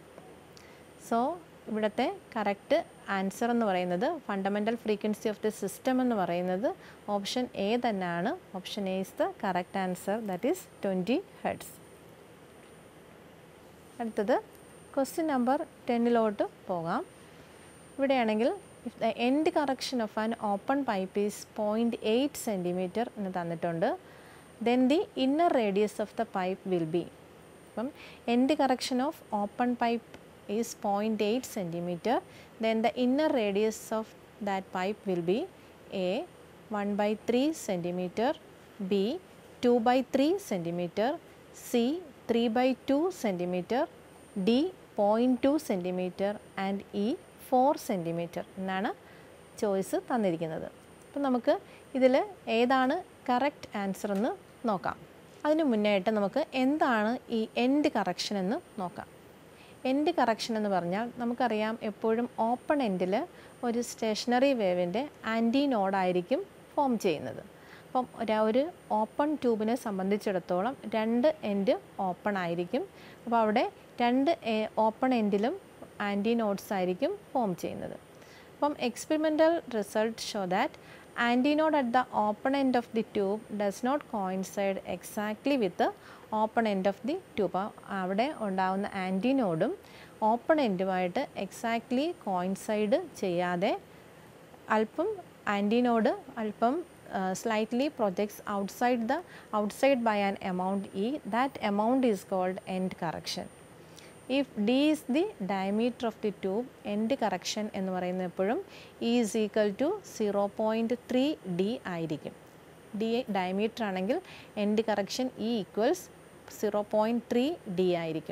so ഇവിടുത്തെ correct answer എന്ന് പറയുന്നത് fundamental frequency of the system എന്ന് പറയുന്നത് ഓപ്ഷൻ എ തന്നെയാണ് option A is the correct answer that is twenty hertz അടുത്തത് ക്വസ്റ്റ്യൻ നമ്പർ ടെന്നിലോട്ട് പോകാം ഇവിടെയാണെങ്കിൽ if the end correction of an open pipe is point eight centimetre എന്ന് തന്നിട്ടുണ്ട് then the inner radius of the pipe will be അപ്പം end correction of open pipe is point eight centimetre then the inner radius of that pipe will be A one by three centimetre B two by three centimetre C three by two centimetre D point two centimetre and E four centimetre എന്നാണ് choice തന്നിരിക്കുന്നത് അപ്പം നമുക്ക് ഇതിൽ ഏതാണ് correct answer എന്ന് നോക്കാം അതിന് മുന്നായിട്ട് നമുക്ക് എന്താണ് ഈ എൻഡ് കറക്ഷൻ എന്ന് നോക്കാം എൻഡ് കറക്ഷൻ എന്ന് പറഞ്ഞാൽ നമുക്കറിയാം എപ്പോഴും ഓപ്പൺ എൻഡിൽ ഒരു സ്റ്റേഷനറി വേവിൻ്റെ ആൻറ്റി നോഡായിരിക്കും ഫോം ചെയ്യുന്നത് അപ്പം ഒരു- ഒരു ഓപ്പൺ ട്യൂബിനെ സംബന്ധിച്ചിടത്തോളം രണ്ട് എൻഡ് ഓപ്പൺ ആയിരിക്കും അപ്പോൾ അവിടെ രണ്ട് ഓപ്പൺ എൻഡിലും ആൻറ്റി നോഡ്സ് ആയിരിക്കും ഫോം ചെയ്യുന്നത് അപ്പം experimental result show that antinode at the open end of the tube does not coincide exactly with open end of the tube അവിടെ ഉണ്ടാകുന്ന ആൻറ്റി നോഡും ഓപ്പൺ എൻഡുമായിട്ട് എക്സാക്ട്ലി കോയിൻസൈഡ് ചെയ്യാതെ അല്പം antinode അല്പം slightly projects outside the outside by an amount e that amount is called end correction if d is the diameter of the tube end correction എന്ന് പറയുന്നത് എപ്പോഴും e is equal to zero point three d ആയിരിക്കും d diameter ആണെങ്കിൽ end correction e equals zero point three d ആയിരിക്കും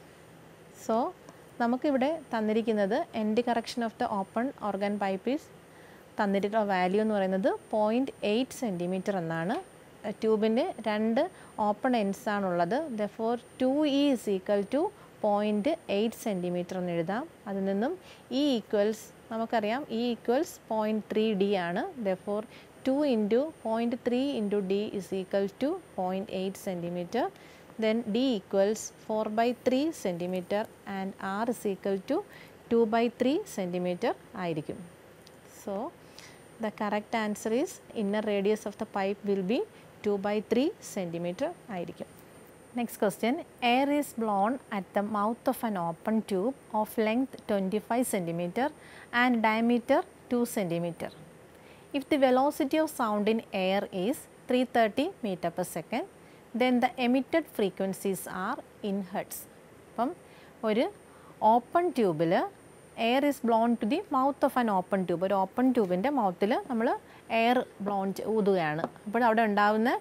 so നമുക്കിവിടെ തന്നിരിക്കുന്നത് end correction of the open organ pipe is തന്നിട്ടുള്ള value എന്ന് പറയുന്നത് പോയിൻറ്റ് എയ്റ്റ് സെൻറ്റിമീറ്റർ എന്നാണ് ട്യൂബിൻ്റെ രണ്ട് ഓപ്പൺ എൻഡ്സ് ആണുള്ളത് therefore two e is equal to point eight centimetre എന്ന് എഴുതാം അതിൽ നിന്നും ഇ ഈക്വൽസ് നമുക്കറിയാം e equals point three d ആണ് therefore two into point three into d is equal to point eight centimetre then d equals 4 by 3 centimeter and r is equal to 2 by 3 centimeter ആയിരിക്കും so the correct answer is inner radius of the pipe will be 2 by 3 centimeter ആയിരിക്കും next question air is blown at the mouth of an open tube of length 25 centimeter and diameter 2 centimeter if the velocity of sound in air is 330 meter per second then the emitted frequencies are in hertz അപ്പം ഒരു open ട്യൂബിൽ air is blown to the mouth of an open tube ഒരു open ട്യൂബിൻ്റെ മൗത്തിൽ നമ്മൾ air blown ഊതുകയാണ് അപ്പോൾ അവിടെ ഉണ്ടാകുന്ന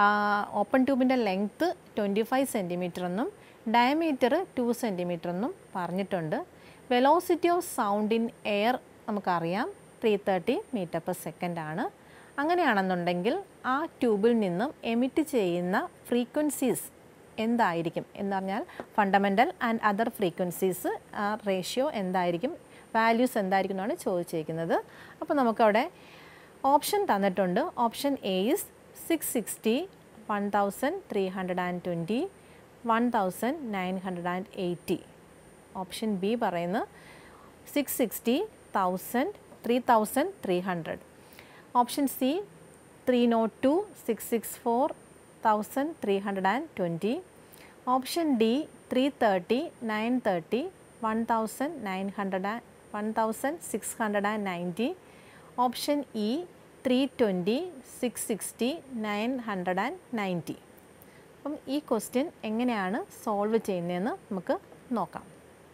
ഓപ്പൺ ട്യൂബിൻ്റെ ലെങ്ത്ത് ട്വൻറ്റി ഫൈവ് സെൻറ്റിമീറ്റർ എന്നും ഡയമീറ്റർ ടു സെൻറ്റിമീറ്റർ എന്നും പറഞ്ഞിട്ടുണ്ട് velocity of sound in air നമുക്കറിയാം three thirty metre per second ആണ് അങ്ങനെയാണെന്നുണ്ടെങ്കിൽ ആ ട്യൂബിൽ നിന്നും എമിറ്റ് ചെയ്യുന്ന ഫ്രീക്വൻസീസ് എന്തായിരിക്കും എന്ന് പറഞ്ഞാൽ ഫണ്ടമെൻ്റൽ ആൻഡ് അതർ ഫ്രീക്വൻസീസ് ആ റേഷ്യോ എന്തായിരിക്കും വാല്യൂസ് എന്തായിരിക്കും എന്നാണ് ചോദിച്ചിരിക്കുന്നത് അപ്പോൾ നമുക്കവിടെ ഓപ്ഷൻ തന്നിട്ടുണ്ട് option A is six sixty one thousand three hundred and twenty one thousand nine hundred and eighty option B പറയുന്നത് six sixty thousand three thousand three hundred option C three naught two six six four thousand three hundred and twenty option D three thirty nine thirty one thousand nine hundred and one thousand six hundred and ninety option E three twenty six sixty nine hundred and ninety അപ്പം ഈ question എങ്ങനെയാണ് solve ചെയ്യുന്നതെന്ന് നമുക്ക് നോക്കാം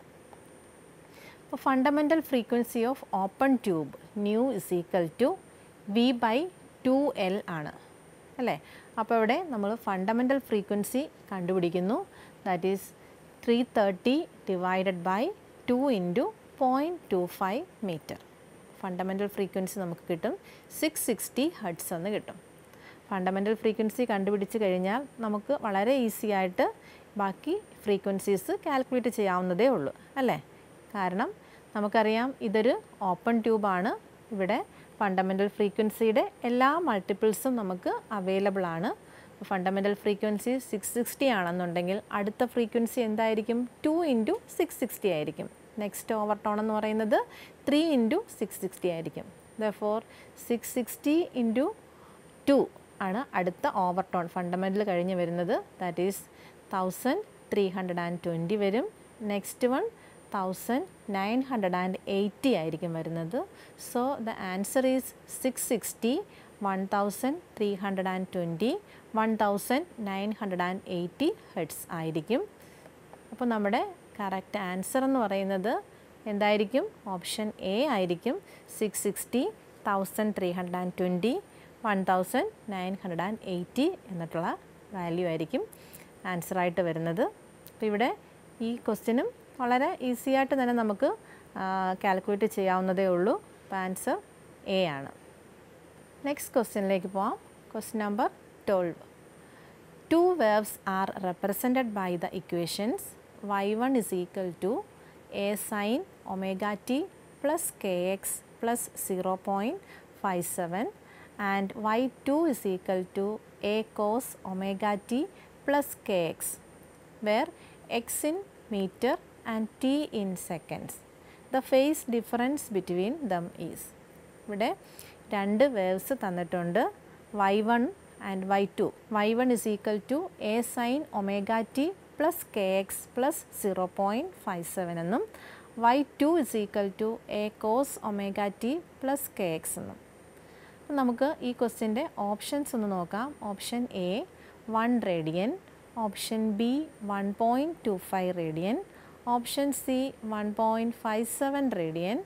അപ്പോൾ fundamental frequency of open tube nu is equal to V by two L ആണ് അല്ലേ അപ്പോൾ ഇവിടെ നമ്മൾ ഫണ്ടമെൻ്റൽ ഫ്രീക്വൻസി കണ്ടുപിടിക്കുന്നു that is three thirty divided by two into point two five metre fundamental frequency നമുക്ക് കിട്ടും സിക്സ് സിക്സ്റ്റി ഹഡ്സ് എന്ന് കിട്ടും ഫണ്ടമെൻ്റൽ ഫ്രീക്വൻസി കണ്ടുപിടിച്ച് കഴിഞ്ഞാൽ നമുക്ക് വളരെ ഈസി ആയിട്ട് ബാക്കി ഫ്രീക്വൻസീസ് കാൽക്കുലേറ്റ് ചെയ്യാവുന്നതേ ഉള്ളൂ അല്ലേ കാരണം നമുക്കറിയാം ഇതൊരു ഓപ്പൺ ട്യൂബാണ് ഇവിടെ ഫണ്ടമെൻ്റൽ ഫ്രീക്വൻസിയുടെ എല്ലാ മൾട്ടിപ്പിൾസും നമുക്ക് അവൈലബിൾ ആണ് ഫണ്ടമെൻ്റൽ ഫ്രീക്വൻസി സിക്സ് സിക്സ്റ്റി ആണെന്നുണ്ടെങ്കിൽ അടുത്ത ഫ്രീക്വൻസി എന്തായിരിക്കും ടു ഇൻറ്റു സിക്സ് സിക്സ്റ്റി ആയിരിക്കും നെക്സ്റ്റ് ഓവർ ടോൺ എന്ന് പറയുന്നത് ത്രീ ഇൻറ്റു സിക്സ് സിക്സ്റ്റി ആയിരിക്കും therefore six sixty into two ആണ് അടുത്ത ഓവർ ടോൺ ഫണ്ടമെൻ്റൽ കഴിഞ്ഞ് വരുന്നത് that is thousand three hundred and twenty വരും next one thousand nine hundred and eighty ആയിരിക്കും വരുന്നത് so the answer is six sixty one thousand three hundred and twenty one thousand nine hundred and eighty hertz ആയിരിക്കും അപ്പോൾ നമ്മുടെ correct answer എന്ന് പറയുന്നത് എന്തായിരിക്കും option A ആയിരിക്കും six sixty thousand three hundred and twenty one thousand nine hundred and eighty എന്നിട്ടുള്ള value ആയിരിക്കും ആൻസറായിട്ട് വരുന്നത് അപ്പോൾ ഇവിടെ ഈ ക്വസ്റ്റ്യനും വളരെ ഈസി ആയിട്ട് തന്നെ നമുക്ക് കാൽക്കുലേറ്റ് ചെയ്യാവുന്നതേ ഉള്ളൂ അപ്പോൾ ആൻസർ എ ആണ് നെക്സ്റ്റ് ക്വസ്റ്റ്യനിലേക്ക് പോവാം question number twelve two waves are represented by the equations y one is equal to A sine omega t plus k x plus zero point five seven and Y two is equal to A cos omega t plus k x where x in metre and t in seconds the phase difference between them is ഇവിടെ രണ്ട് waves തന്നിട്ടുണ്ട് y one and Y two y one is equal to A sine omega t plus k x plus zero point five seven എന്നും Y two is equal to A cos omega t plus k X എന്നും അപ്പം നമുക്ക് ഈ ക്വസ്റ്റ്യൻ്റെ options ഒന്ന് നോക്കാം option A one radian option B one point two five radian option C one point five seven radian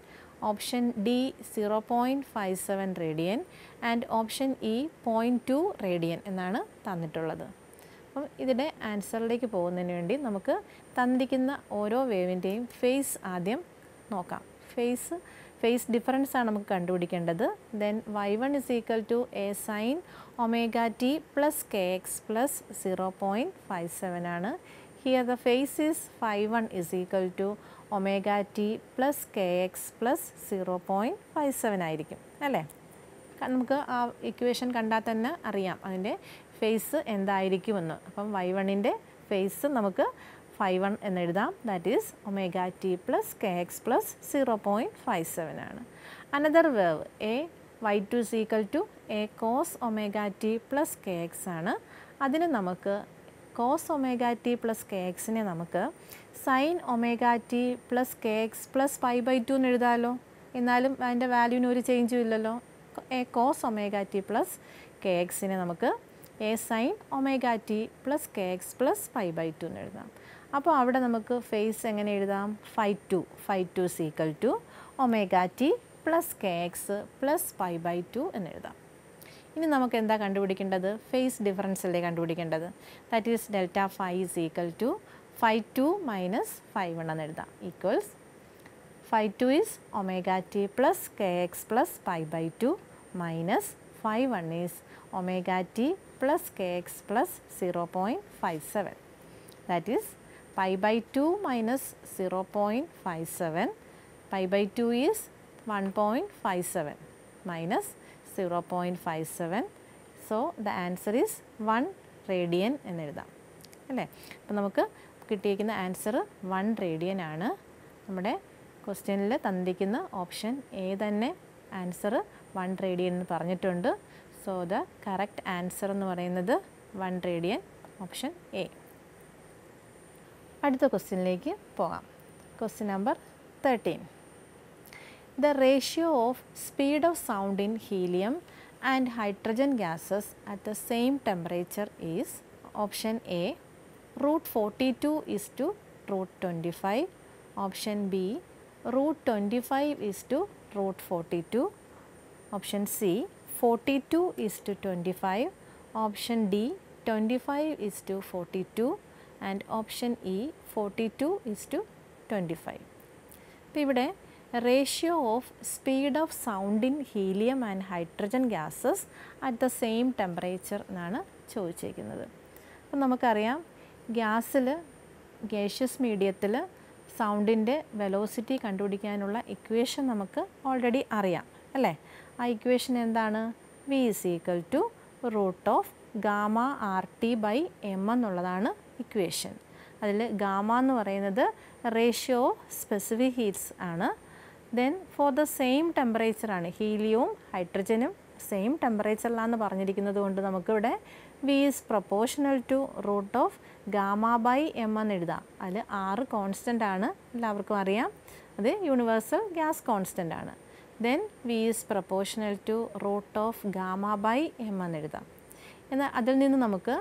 option D zero point five seven radian and option E point two radian എന്നാണ് തന്നിട്ടുള്ളത് അപ്പം ഇതിൻ്റെ ആൻസറിലേക്ക് പോകുന്നതിന് വേണ്ടി നമുക്ക് തന്നിരിക്കുന്ന ഓരോ വേവിൻ്റെയും face ആദ്യം നോക്കാം ഫേസ് ഫേസ് ഡിഫറൻസ് ആണ് നമുക്ക് കണ്ടുപിടിക്കേണ്ടത് then y one is equal to A sine omega t plus k x plus zero point five seven ആണ് here the phase is phi one is equal to omega t plus k x plus zero point five seven ആയിരിക്കും അല്ലേ ക- നമുക്ക് ആ equation കണ്ടാൽ തന്നെ അറിയാം അതിൻ്റെ ഫേസ് എന്തായിരിക്കുമെന്ന് അപ്പം വൈ വണ്ണിൻ്റെ ഫേസ് നമുക്ക് ഫൈവ് വൺ എന്നെഴുതാം that is omega t plus k x plus zero point five seven ആണ് another wave a y two is equal to A cos omega t plus k x ആണ് അതിന് നമുക്ക് cos omega t plus k എക്സിനെ നമുക്ക് sine omega t plus k x plus pi by two എന്ന് എഴുതാമല്ലോ എന്നാലും അതിൻ്റെ വാല്യൂവിന് ഒരു ചേഞ്ചും ഇല്ലല്ലോ a cos omega t plus k എക്സിനെ നമുക്ക് A sine omega t plus k x plus pi by two എന്ന് എഴുതാം അപ്പോൾ അവിടെ നമുക്ക് ഫേസ് എങ്ങനെ എഴുതാം phi two phi two is equal to omega t plus k x plus pi by two എന്ന് എഴുതാം ഇനി നമുക്ക് എന്താ കണ്ടുപിടിക്കേണ്ടത് ഫേസ് ഡിഫറൻസ് അല്ലേ കണ്ടുപിടിക്കേണ്ടത് that is delta phi is equal to phi two minus phi one എന്ന് എഴുതാം equals phi two is omega t plus k x plus pi by two minus phi one is omega t plus k x plus zero point five seven that is pi by two minus zero point five seven pi by two is one point five seven minus zero point five seven so the answer is one radian എന്നെഴുതാം അല്ലേ അപ്പം നമുക്ക് കിട്ടിയിരിക്കുന്ന answer one radian ആണ് നമ്മുടെ ക്വസ്റ്റ്യനിൽ തന്നിരിക്കുന്ന option A തന്നെ ആൻസർ വൺ റേഡിയൻ എന്ന് പറഞ്ഞിട്ടുണ്ട് സോ ദ കറക്റ്റ് ആൻസർ എന്ന് പറയുന്നത് വൺ റേഡിയൻ ഓപ്ഷൻ എ അടുത്ത ക്വസ്റ്റ്യനിലേക്ക് പോകാം question number thirteen The ratio of speed of sound in helium and hydrogen gases at the same temperature is option A root 42 is to root 25, option B root 25 is to root 42, option C 42 is to 25, option D 25 is to 42 and option E 42 is to 25. അപ്പോൾ ഇവിടെ ratio of speed of sound in helium and hydrogen gases at the same temperature എന്നാണ് ചോദിച്ചിരിക്കുന്നത് അപ്പം നമുക്കറിയാം ഗ്യാസിൽ gaseous മീഡിയത്തിൽ സൗണ്ടിൻ്റെ velocity കണ്ടുപിടിക്കാനുള്ള ഇക്വേഷൻ നമുക്ക് ഓൾറെഡി അറിയാം അല്ലേ ആ ഇക്വേഷൻ എന്താണ് v is equal to root of gamma R T by M എന്നുള്ളതാണ് ഇക്വേഷൻ അതിൽ ഗാമ എന്ന് പറയുന്നത് റേഷ്യോ സ്പെസിഫിക് ഹീറ്റ്സ് ആണ് ദെൻ ഫോർ ദ സെയിം ടെമ്പറേച്ചറാണ് ഹീലിയവും ഹൈഡ്രജനും സെയിം ടെമ്പറേച്ചറിലാണെന്ന് പറഞ്ഞിരിക്കുന്നത് കൊണ്ട് നമുക്കിവിടെ V is proportional to root of gamma by M എന്ന് എഴുതാം അതിൽ ആറ് കോൺസ്റ്റൻ്റ് ആണ് എല്ലാവർക്കും അറിയാം അത് യൂണിവേഴ്സൽ ഗ്യാസ് കോൺസ്റ്റൻ്റ് ആണ് then V is proportional to root of gamma by M എന്ന് എഴുതാം എന്നാൽ അതിൽ നിന്ന് നമുക്ക്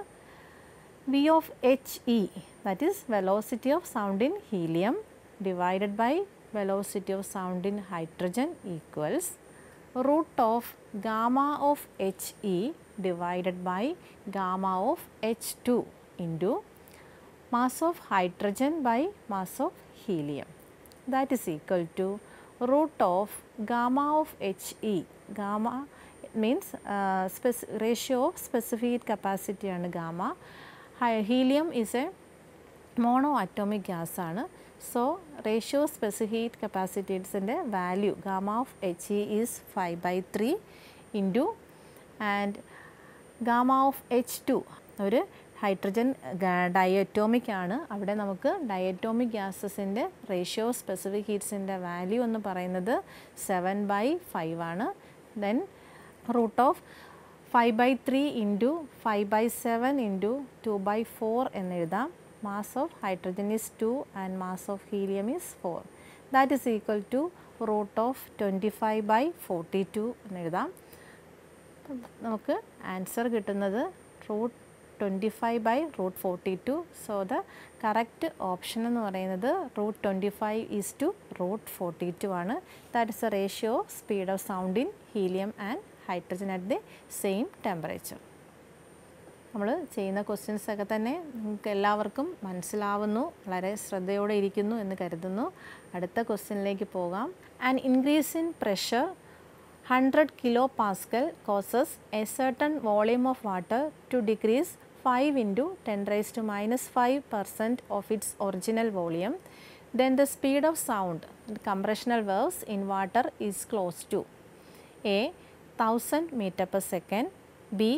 V of HE that is velocity of sound in helium divided by velocity of sound in hydrogen equals root of gamma of HE divided by gamma of H2 into mass of hydrogen by mass of helium that is equal to root of gamma of HE gamma means uh, spec- ratio of specific capacity ആണ് gamma helium is a monoatomic gas ആണ് so ratio specific കപ്പാസിറ്റീസിൻ്റെ value gamma of H E is five by three into and gamma of H two ഒരു hydrogen diatomic ആണ് അവിടെ നമുക്ക് diatomic ഗ്യാസസിൻ്റെ ratio specific ഹീറ്റ്സിൻ്റെ value എന്ന് പറയുന്നത് സെവൻ ബൈ ഫൈവ് ആണ് then root of five by three into five by seven into two by four എന്നെഴുതാം mass of hydrogen is two and mass of helium is for that is equal to root of twenty five by forty two എന്നെഴുതാം അപ്പം നമുക്ക് answer കിട്ടുന്നത് root twenty five by root forty two so the correct option എന്ന് പറയുന്നത് root twenty five is to root forty two ആണ് that is a ratio speed of sound in helium and hydrogen at the same temperature നമ്മൾ ചെയ്യുന്ന questions ഒക്കെ തന്നെ നിങ്ങൾക്ക് എല്ലാവർക്കും മനസ്സിലാവുന്നു വളരെ ശ്രദ്ധയോടെ ഇരിക്കുന്നു എന്ന് കരുതുന്നു അടുത്ത ക്വസ്റ്റ്യനിലേക്ക് പോകാം and increase in pressure hundred kilo pascal causes a certain volume of water to decrease five into ten raise to minus five percent of its original volume then the speed of sound compressional waves in water is close to a thousand metre per second B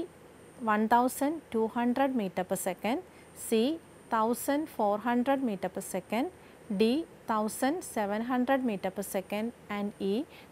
1200 meter per second, C 1400 meter per second, D 1700 meter per second and E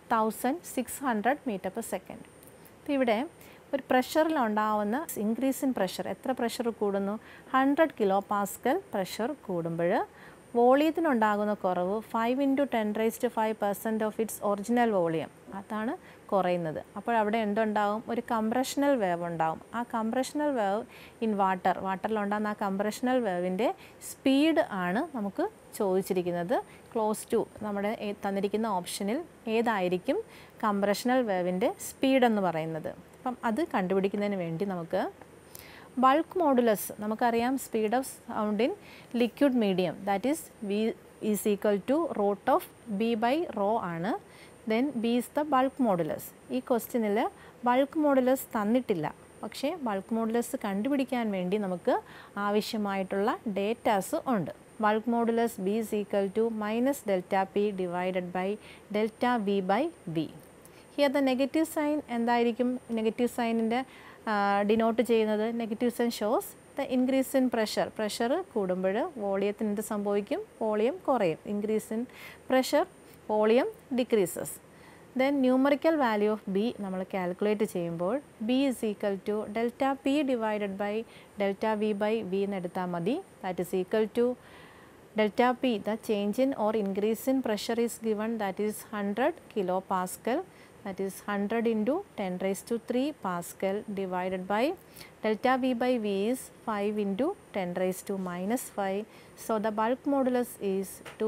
1600 meter per second. അപ്പോൾ ഇവിടെ ഒരു പ്രഷറിൽ ഉണ്ടാവുന്ന increase in pressure എത്ര പ്രഷർ കൂടുന്നു hundred kilo pascal pressure കൂടുമ്പോൾ വോളിയത്തിനുണ്ടാകുന്ന കുറവ് five into ten raise to five percent of its original volume അതാണ് കുറയുന്നത് അപ്പോൾ അവിടെ എന്തുണ്ടാവും ഒരു കംപ്രഷണൽ വേവ് ഉണ്ടാവും ആ കംപ്രഷണൽ വേവ് ഇൻ വാട്ടർ വാട്ടറിലുണ്ടാകുന്ന ആ കംപ്രഷണൽ വേവിൻ്റെ സ്പീഡ് ആണ് നമുക്ക് ചോദിച്ചിരിക്കുന്നത് ക്ലോസ് ടു നമ്മുടെ തന്നിരിക്കുന്ന ഓപ്ഷനിൽ ഏതായിരിക്കും കംപ്രഷണൽ വേവിൻ്റെ സ്പീഡ് എന്ന് പറയുന്നത് അപ്പം അത് കണ്ടുപിടിക്കുന്നതിന് വേണ്ടി നമുക്ക് ബൾക്ക് മോഡുലസ് നമുക്കറിയാം speed of sound in liquid medium that is V is equal to root of B by rho ആണ് then B is the bulk modulus ഈ ക്വസ്റ്റ്യനിൽ ബൾക്ക് മോഡുലസ് തന്നിട്ടില്ല പക്ഷേ ബൾക്ക് മോഡുലസ് കണ്ടുപിടിക്കാൻ വേണ്ടി നമുക്ക് ആവശ്യമായിട്ടുള്ള ഡേറ്റാസ് ഉണ്ട് bulk modulus B is equal to minus delta P divided by delta V by V here the negative sign എന്തായിരിക്കും നെഗറ്റീവ് സൈനിൻ്റെ ഡിനോട്ട് ചെയ്യുന്നത് negative sign shows the increase in pressure pressure കൂടുമ്പോൾ വോളിയത്തിന് എന്ത് സംഭവിക്കും വോളിയം കുറയും increase in pressure volume decreases then numerical value of B നമ്മൾ calculate ചെയ്യുമ്പോൾ B is equal to delta P divided by delta V by V എന്ന് എടുത്താൽ മതി that is equal to delta P the change in or increase in pressure is given that is hundred kilo pascal that is 100 into 10 raised to 3 Pascal divided by delta V by V is 5 into 10 raised to minus 5. So, the bulk modulus is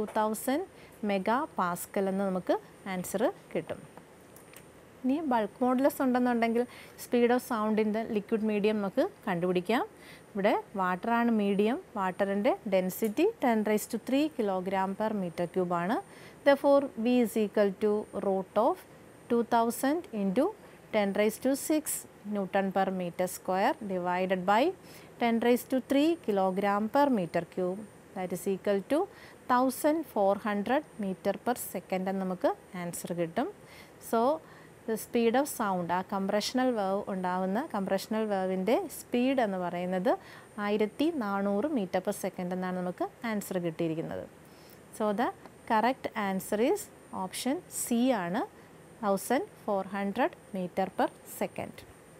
2000 mega Pascal എന്ന് നമുക്ക് answer കിട്ടും ഇനി bulk modulus ഉണ്ടെന്നുണ്ടെങ്കിൽ speed of സൗണ്ടിൻ്റെ liquid medium നമുക്ക് കണ്ടുപിടിക്കാം ഇവിടെ വാട്ടറാണ് മീഡിയം വാട്ടറിൻ്റെ density ten raise to three kilogram per metre ക്യൂബാണ് therefore V is equal to root of 2000 into 10 raised to 6 Newton per meter square divided by 10 raised to 3 kilogram per meter cube that is equal to 1400 meter per second എന്ന് നമുക്ക് answer കിട്ടും so the speed of sound ആ compressional wave ഉണ്ടാവുന്ന കംപ്രഷണൽ വേവിൻ്റെ speed എന്ന് പറയുന്നത് ആയിരത്തി നാനൂറ് metre per second എന്നാണ് നമുക്ക് ആൻസർ കിട്ടിയിരിക്കുന്നത് so the correct answer is option C ആണ് thousand four hundred metre per second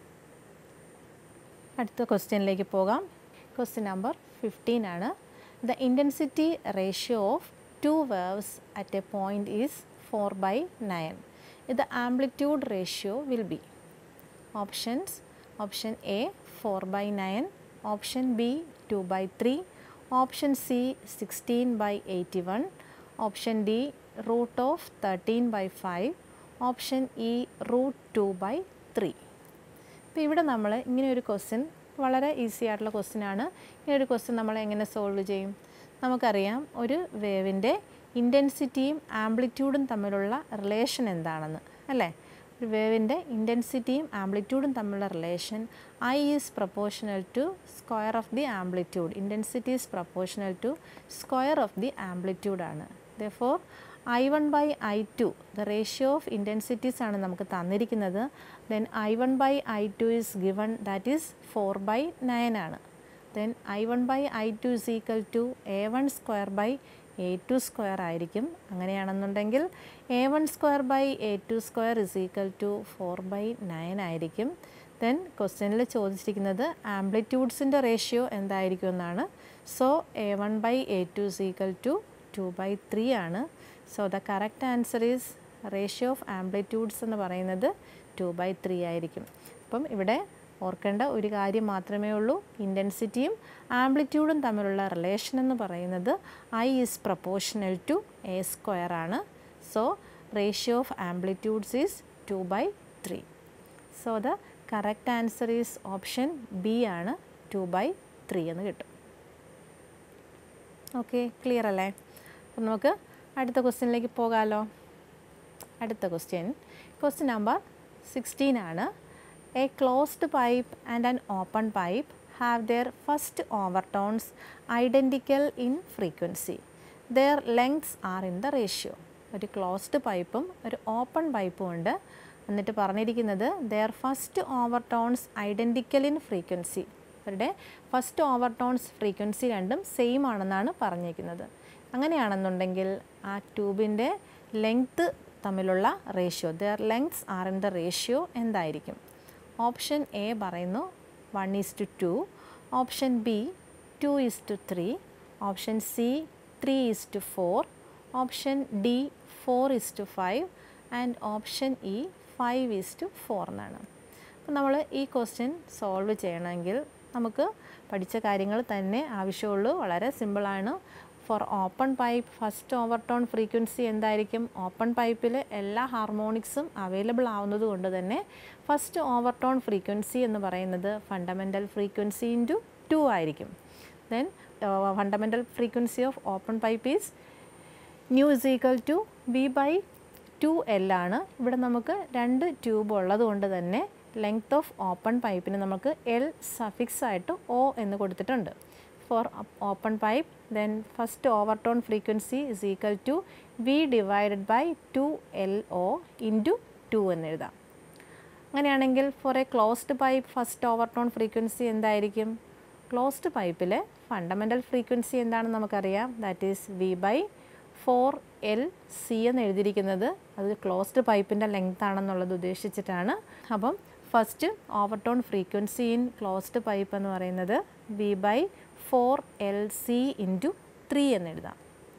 അടുത്ത ക്വസ്റ്റ്യനിലേക്ക് പോകാം ക്വസ്റ്റ്യൻ നമ്പർ ഫിഫ്റ്റീൻ ആണ് the intensity ratio of two waves at a point is four by nine ഇത് amplitude ratio will be options option A four by nine option B two by three option C sixteen by eighty one option D root of thirteen by five option E root two by three അപ്പോൾ ഇവിടെ നമ്മൾ ഇങ്ങനെ ഒരു question വളരെ easy ആയിട്ടുള്ള question ആണ് ഇങ്ങനെ ഒരു ക്വസ്റ്റ്യൻ നമ്മൾ എങ്ങനെ സോൾവ് ചെയ്യും നമുക്കറിയാം ഒരു വേവിൻ്റെ ഇൻറ്റൻസിറ്റിയും ആംപ്ലിറ്റ്യൂഡും തമ്മിലുള്ള റിലേഷൻ എന്താണെന്ന് അല്ലേ ഒരു വേവിൻ്റെ ഇൻറ്റൻസിറ്റിയും ആംപ്ലിറ്റ്യൂഡും തമ്മിലുള്ള relation I is proportional to square of the amplitude intensity is proportional to square of the ആംപ്ലിറ്റ്യൂഡാണ് therefore I one by I two the ratio of intensities ആണ് നമുക്ക് തന്നിരിക്കുന്നത് then I one by I two is given that is four by nine ആണ് then I one by I two is equal to A one square by A two square ആയിരിക്കും അങ്ങനെയാണെന്നുണ്ടെങ്കിൽ A one square by A two square is equal to four by nine ആയിരിക്കും then ക്വസ്റ്റ്യനിൽ ചോദിച്ചിരിക്കുന്നത് ആംപ്ലിറ്റ്യൂഡ്സിൻ്റെ ratio എന്തായിരിക്കും എന്നാണ് so A one by A two is equal to two by three ആണ് so the correct answer is ratio of amplitudes എന്ന് പറയുന്നത് to by three ആയിരിക്കും അപ്പം ഇവിടെ ഓർക്കേണ്ട ഒരു കാര്യം മാത്രമേ ഉള്ളൂ ഇൻറ്റൻസിറ്റിയും ആംപ്ലിറ്റ്യൂഡും തമ്മിലുള്ള റിലേഷൻ എന്ന് പറയുന്നത് I is proportional to A square ആണ് so ratio of amplitudes is two by three so the correct answer is option B ആണ് ടു ബൈ ത്രീ എന്ന് കിട്ടും ഓക്കെ ക്ലിയർ അല്ലേ അപ്പം നമുക്ക് അടുത്ത ക്വസ്റ്റ്യനിലേക്ക് പോകാമല്ലോ അടുത്ത ക്വസ്റ്റ്യൻ ക്വസ്റ്റ്യൻ നമ്പർ സിക്സ്റ്റീൻ ആണ് a closed pipe and an open pipe have their first overtones identical in frequency their lengths are in the ratio ഒരു ക്ലോസ്ഡ് പൈപ്പും ഒരു ഓപ്പൺ പൈപ്പും ഉണ്ട് എന്നിട്ട് പറഞ്ഞിരിക്കുന്നത് their first overtones identical in frequency അവരുടെ first overtones frequency രണ്ടും same ആണെന്നാണ് പറഞ്ഞിരിക്കുന്നത് അങ്ങനെയാണെന്നുണ്ടെങ്കിൽ ആ ട്യൂബിൻ്റെ ലെങ്ത്ത് തമ്മിലുള്ള ratio their lengths are in the ratio എന്തായിരിക്കും ഓപ്ഷൻ എ പറയുന്നു one is to two option B two is to three option C three is to four option D four is to five and option E five is to four എന്നാണ് അപ്പോൾ നമ്മൾ ഈ question solve ചെയ്യണമെങ്കിൽ നമുക്ക് പഠിച്ച കാര്യങ്ങൾ തന്നെ ആവശ്യമുള്ളൂ വളരെ സിമ്പിളാണ് for open pipe first overtone frequency എന്തായിരിക്കും ഓപ്പൺ പൈപ്പിൽ എല്ലാ ഹാർമോണിക്സും അവൈലബിൾ ആവുന്നത് കൊണ്ട് തന്നെ ഫസ്റ്റ് ഓവർടോൺ ഫ്രീക്വൻസി എന്ന് പറയുന്നത് ഫണ്ടമെൻ്റൽ ഫ്രീക്വൻസി ഇൻറ്റു ടു ആയിരിക്കും then fundamental frequency of open pipe is nu is equal to V by two L ആണ് ഇവിടെ നമുക്ക് രണ്ട് ട്യൂബ് ഉള്ളത് കൊണ്ട് തന്നെ ലെങ്ത് ഓഫ് ഓപ്പൺ പൈപ്പിന് നമുക്ക് എൽ സഫിക്സ് ആയിട്ട് ഒ എന്ന് കൊടുത്തിട്ടുണ്ട് for open pipe then first overtone frequency is equal to V divided by two L O into two എന്ന് എഴുതാം അങ്ങനെയാണെങ്കിൽ for a closed pipe first overtone frequency എന്തായിരിക്കും closed പൈപ്പിലെ fundamental frequency എന്താണെന്ന് നമുക്കറിയാം that is V by four L C എന്ന് എഴുതിയിരിക്കുന്നത് അത് ക്ലോസ്ഡ് പൈപ്പിൻ്റെ ലെങ്ത് ആണെന്നുള്ളത് ഉദ്ദേശിച്ചിട്ടാണ് അപ്പം first overtone frequency in closed pipe എന്ന് പറയുന്നത് V by four L C into three എന്ന് എഴുതാം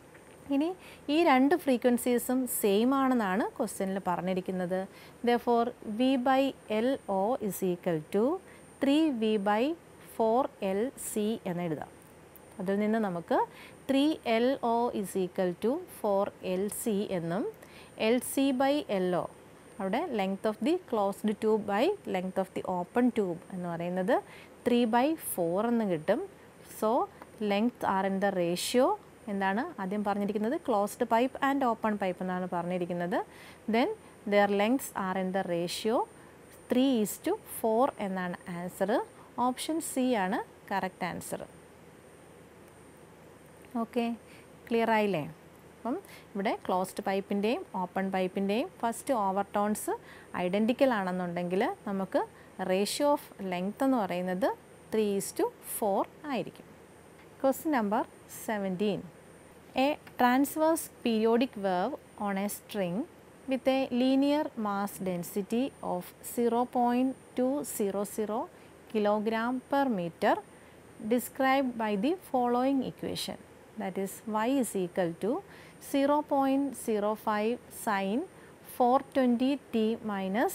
ഇനി ഈ രണ്ട് ഫ്രീക്വൻസീസും സെയിം ആണെന്നാണ് ക്വസ്റ്റ്യനിൽ പറഞ്ഞിരിക്കുന്നത് therefore V by L O is equal to three V by four L C എന്ന് എഴുതാം അതിൽ നിന്ന് നമുക്ക് three L O is equal to four L C എന്നും L C by L O അവിടെ length of the closed tube by length of the open tube എന്ന് പറയുന്നത് three by four എന്ന് കിട്ടും so length are in the ratio എന്താണ് ആദ്യം പറഞ്ഞിരിക്കുന്നത് closed pipe and open pipe എന്നാണ് പറഞ്ഞിരിക്കുന്നത് then their lengths are in the ratio three is to four എന്നാണ് ആൻസർ ഓപ്ഷൻ സി ആണ് കറക്റ്റ് ആൻസർ ഓക്കെ ക്ലിയർ ആയില്ലേ അപ്പം ഇവിടെ ക്ലോസ്ഡ് പൈപ്പിൻ്റെയും ഓപ്പൺ പൈപ്പിൻ്റെയും ഫസ്റ്റ് ഓവർ ടോൺസ് ഐഡൻറ്റിക്കൽ ആണെന്നുണ്ടെങ്കിൽ നമുക്ക് റേഷ്യോ ഓഫ് ലെങ്ത് എന്ന് പറയുന്നത് ത്രീ ഈസ് ടു ഫോർ ആയിരിക്കും question number seventeen a transverse periodic wave on a string with a linear mass density of zero point two zero zero kilogram per metre described by the following equation that is y is equal to 0.05 sin 420 t minus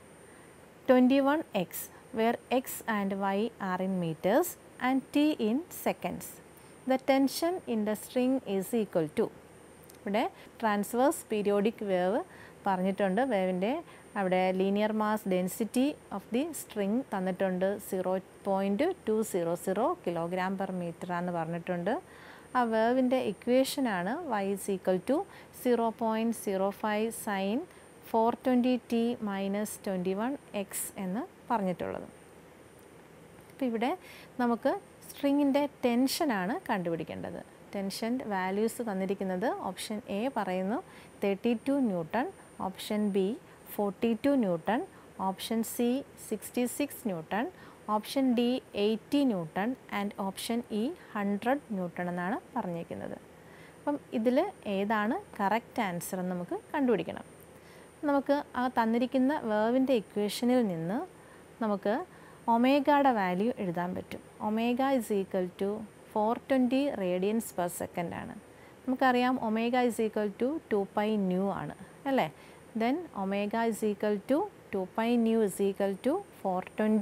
21x where x and y are in meters and t in seconds. The tension in the string is equal to ഇവിടെ transverse periodic wave പറഞ്ഞിട്ടുണ്ട് വേവിൻ്റെ അവിടെ linear mass density of the string തന്നിട്ടുണ്ട് zero point two zero zero kilogram per metre എന്ന് പറഞ്ഞിട്ടുണ്ട് ആ വേവിൻ്റെ ഇക്വേഷനാണ് Y is equal to zero point zero five sine four twenty T minus twenty one X എന്ന് പറഞ്ഞിട്ടുള്ളത് അപ്പോൾ ഇവിടെ നമുക്ക് സ്ട്രിങ്ങിൻ്റെ ടെൻഷനാണ് കണ്ടുപിടിക്കേണ്ടത് ടെൻഷൻ വാല്യൂസ് തന്നിരിക്കുന്നത് ഓപ്ഷൻ എ പറയുന്നു thirty two newton option B forty two newton option C sixty six newton option D eighty newton and option E hundred newton എന്നാണ് പറഞ്ഞിരിക്കുന്നത് അപ്പം ഇതിൽ ഏതാണ് കറക്റ്റ് ആൻസർ എന്ന് നമുക്ക് കണ്ടുപിടിക്കണം നമുക്ക് ആ തന്നിരിക്കുന്ന വേവിൻ്റെ ഇക്വേഷനിൽ നിന്ന് നമുക്ക് ഒമേഗയുടെ വാല്യൂ എഴുതാൻ പറ്റും omega is equal to four twenty radians per second ആണ് നമുക്കറിയാം omega is equal to two pi nu ആണ് അല്ലേ then omega is equal to two pi nu is equal to four twenty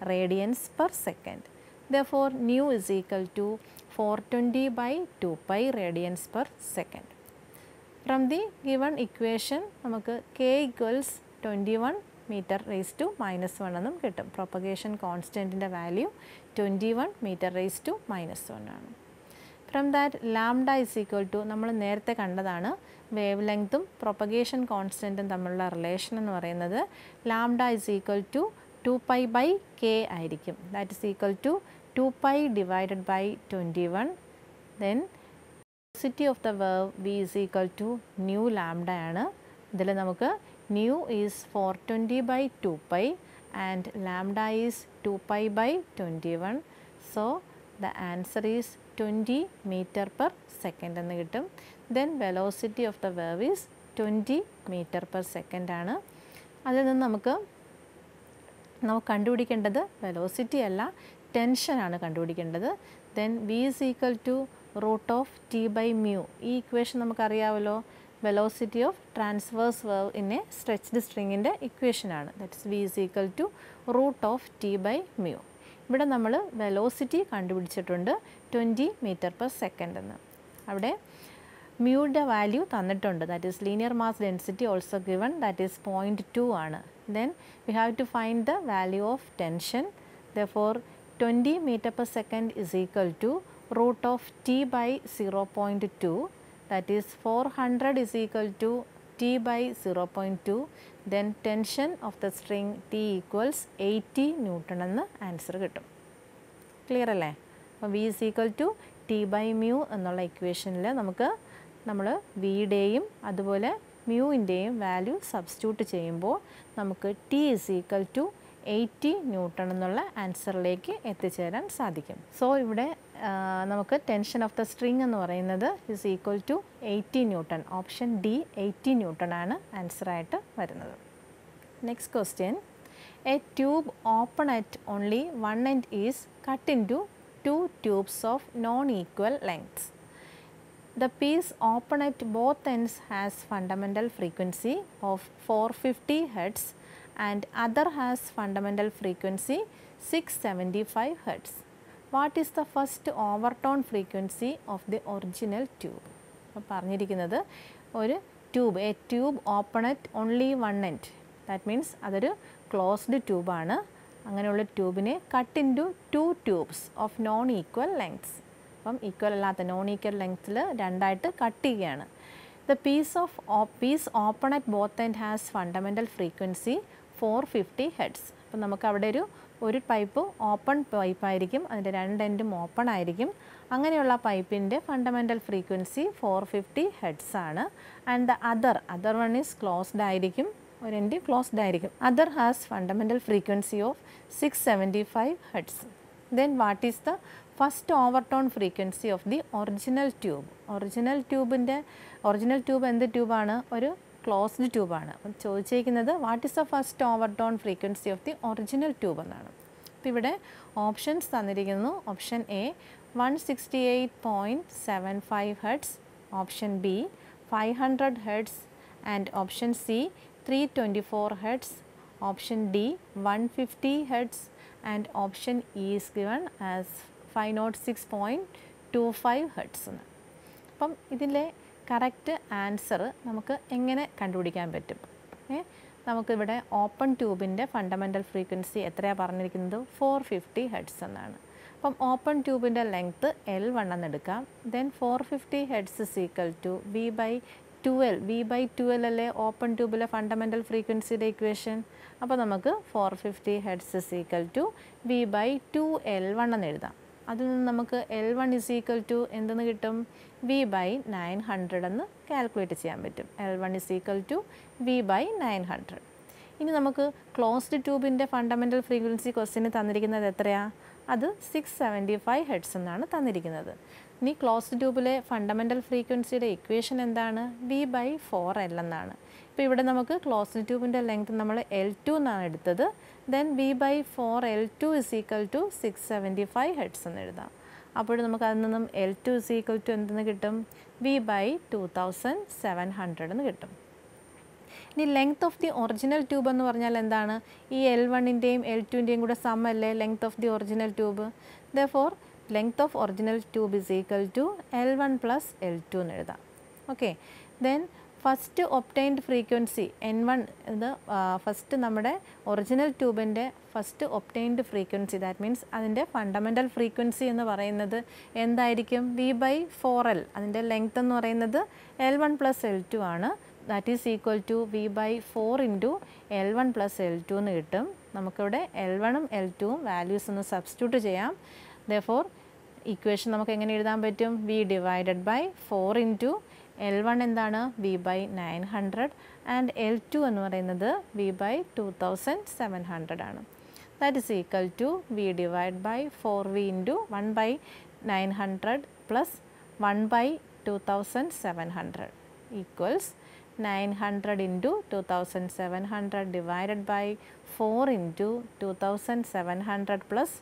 radians per second. Therefore, nu is equal to 420 by 2 pi radians per second. From the given equation നമുക്ക് k equals 21 metre raise to minus one എന്നും കിട്ടും propagation കോൺസ്റ്റൻറ്റിൻ്റെ value twenty one metre raise to minus one ആണ് from that lambda is equal to നമ്മൾ നേരത്തെ കണ്ടതാണ് wave ലെങ്ത്തും propagation കോൺസ്റ്റൻറ്റും തമ്മിലുള്ള റിലേഷൻ എന്ന് പറയുന്നത് lambda is equal to two pi by K ആയിരിക്കും that is equal to two pi divided by twenty one then velocity of the wave V is equal to nu lambda ആണ് ഇതിൽ നമുക്ക് nu is four twenty by two pi and lambda is two pi by twenty one so the answer is twenty metre per second എന്ന് കിട്ടും then velocity of the wave is twenty metre per second ആണ് അതിൽ നിന്ന് നമുക്ക് നമുക്ക് കണ്ടുപിടിക്കേണ്ടത് velocity അല്ല ടെൻഷനാണ് കണ്ടുപിടിക്കേണ്ടത് then V is equal to root of T by mu ഈ ഇക്വേഷൻ നമുക്കറിയാമല്ലോ velocity of transverse wave in a stretched സ്ട്രിങ്ങിൻ്റെ ഇക്വേഷനാണ് that's v is equal to root of T by mu ഇവിടെ നമ്മൾ വെലോസിറ്റി കണ്ടുപിടിച്ചിട്ടുണ്ട് ട്വൻറ്റി മീറ്റർ പെർ സെക്കൻഡ് എന്ന് അവിടെ മ്യൂയുടെ വാല്യൂ തന്നിട്ടുണ്ട് that is linear mass density also given that is point two ആണ് then we have to find the value of tension the therefore twenty metre per second is equal to root of T by zero point two that is four hundred is equal to T by zero point two then tension of the string T equals eighty newton എന്ന് answer കിട്ടും clear അല്ലേ അപ്പോൾ v is equal to T by mu എന്നുള്ള ഇക്വേഷനിൽ നമുക്ക് നമ്മൾ വിയുടെയും അതുപോലെ മ്യൂവിൻ്റെയും value substitute ചെയ്യുമ്പോൾ നമുക്ക് T is equal to eighty newton എന്നുള്ള ആൻസറിലേക്ക് എത്തിച്ചേരാൻ സാധിക്കും സോ ഇവിടെ നമുക്ക് ടെൻഷൻ ഓഫ് ദ സ്ട്രിങ് എന്ന് പറയുന്നത് is equal to eighty newton option D eighty newton ആണ് ആൻസറായിട്ട് വരുന്നത് next question a tube open at only one end is cut into two tubes of non equal lengths The piece open at both ends has fundamental frequency of 450 Hz and other has fundamental frequency 675 Hz. What is the first overtone frequency of the original tube? അപ്പോൾ പറഞ്ഞിരിക്കുന്നത് ഒരു tube a tube open at only one end that means അതൊരു closed ട്യൂബാണ് അങ്ങനെയുള്ള ട്യൂബിനെ cut into two tubes of non equal lengths അപ്പം equal അല്ലാത്ത non equal ലെങ്ത്തിൽ രണ്ടായിട്ട് കട്ട് ചെയ്യുകയാണ് the piece of piece open at both end has fundamental frequency four fifty hertz അപ്പം നമുക്ക് അവിടെ ഒരു ഒരു പൈപ്പ് ഓപ്പൺ പൈപ്പായിരിക്കും അതിൻ്റെ രണ്ട് എൻഡും ഓപ്പൺ ആയിരിക്കും അങ്ങനെയുള്ള പൈപ്പിൻ്റെ fundamental frequency four fifty hertz ആണ് and the other other one is closed ആയിരിക്കും ഒരു എൻഡ് ക്ലോസ്ഡ് ആയിരിക്കും other has fundamental frequency of six seventy five hertz then what is the first overtone frequency of the original tube original ട്യൂബിൻ്റെ original tube എന്ത് ട്യൂബാണ് ഒരു closed ട്യൂബാണ് അപ്പം ചോദിച്ചിരിക്കുന്നത് what is the first overtone frequency of the original tube എന്നാണ് അപ്പോൾ ഇവിടെ ഓപ്ഷൻസ് തന്നിരിക്കുന്നു option A one sixty eight point seven five hertz option B five hundred hertz and option C three twenty four hertz option D one fifty hertz and option E is given as five naught six point two five hertz എന്ന് അപ്പം ഇതിലെ correct answer നമുക്ക് എങ്ങനെ കണ്ടുപിടിക്കാൻ പറ്റും ഏ നമുക്കിവിടെ open ട്യൂബിൻ്റെ fundamental frequency എത്രയാണ് പറഞ്ഞിരിക്കുന്നത് ഫോർ ഫിഫ്റ്റി ഹെഡ്സ് എന്നാണ് അപ്പം ഓപ്പൺ ട്യൂബിൻ്റെ ലെങ്ത്ത് എൽ വൺ എന്നെടുക്കാം then four fifty hertz is equal to V by twelve v by twelve അല്ലേ ഓപ്പൺ ട്യൂബിലെ ഫണ്ടമെൻ്റൽ ഫ്രീക്വൻസിയുടെ ഇക്വേഷൻ അപ്പോൾ നമുക്ക് four fifty hertz is equal to V by two L one എന്ന് എഴുതാം അതിൽ നിന്ന് നമുക്ക് L one is equal to എന്തെന്ന് കിട്ടും വി ബൈ നയൻ ഹൺഡ്രഡ് എന്ന് കാൽക്കുലേറ്റ് ചെയ്യാൻ പറ്റും L one is equal to V by nine hundred ഇനി നമുക്ക് ക്ലോസ്ഡ് ട്യൂബിൻ്റെ ഫണ്ടമെൻ്റൽ ഫ്രീക്വൻസി ക്വസ്റ്റിന് തന്നിരിക്കുന്നത് എത്രയാണ് അത് സിക്സ് സെവൻറ്റി ഫൈവ് ഹെഡ്സ് എന്നാണ് തന്നിരിക്കുന്നത് ഇനി ക്ലോസ്ഡ് ട്യൂബിലെ ഫണ്ടമെൻ്റൽ ഫ്രീക്വൻസിയുടെ ഇക്വേഷൻ എന്താണ് വി ബൈ ഫോർ എൽ എന്നാണ് ഇപ്പോൾ ഇവിടെ നമുക്ക് ക്ലോസ്ഡ് ട്യൂബിൻ്റെ ലെങ്ത് നമ്മൾ എൽ ടു എന്നാണ് എടുത്തത് then v by four L two is equal to six seventy five hertz എന്ന് എഴുതാം അപ്പോൾ നമുക്ക് അതിൽ നിന്നും L two is equal to എന്തെന്ന് കിട്ടും v by two thousand seven hundred എന്ന് കിട്ടും ഇനി length of the original tube എന്ന് പറഞ്ഞാൽ എന്താണ് ഈ എൽ വണ്ണിൻ്റെയും എൽ ടുവിൻ്റെയും കൂടെ സം അല്ലേ length of the original tube therefore length of original tube is equal to L one plus L two എന്ന് എഴുതാം okay then first obtained frequency n one ഇത് first നമ്മുടെ ഒറിജിനൽ ട്യൂബിൻ്റെ first obtained frequency that means അതിൻ്റെ fundamental frequency എന്ന് പറയുന്നത് എന്തായിരിക്കും V by four L അതിൻ്റെ ലെങ്ത് എന്ന് പറയുന്നത് L one plus L two ആണ് that is equal to V by four into L one plus L two എന്ന് കിട്ടും നമുക്കിവിടെ എൽ വണ്ണും എൽ ടുവും വാല്യൂസ് ഒന്ന് സബ്സ്റ്റിറ്റ്യൂട്ട് ചെയ്യാം ദോർ ഇക്വേഷൻ നമുക്ക് എങ്ങനെ എഴുതാൻ പറ്റും v divided by four into L one എന്താണ് v by nine hundred and L two എന്ന് പറയുന്നത് V by two thousand seven hundred ആണ് that is equal to v divide by four v into one by nine hundred plus one by two thousand seven hundred equals nine hundred into two thousand seven hundred divided by four into two thousand seven hundred plus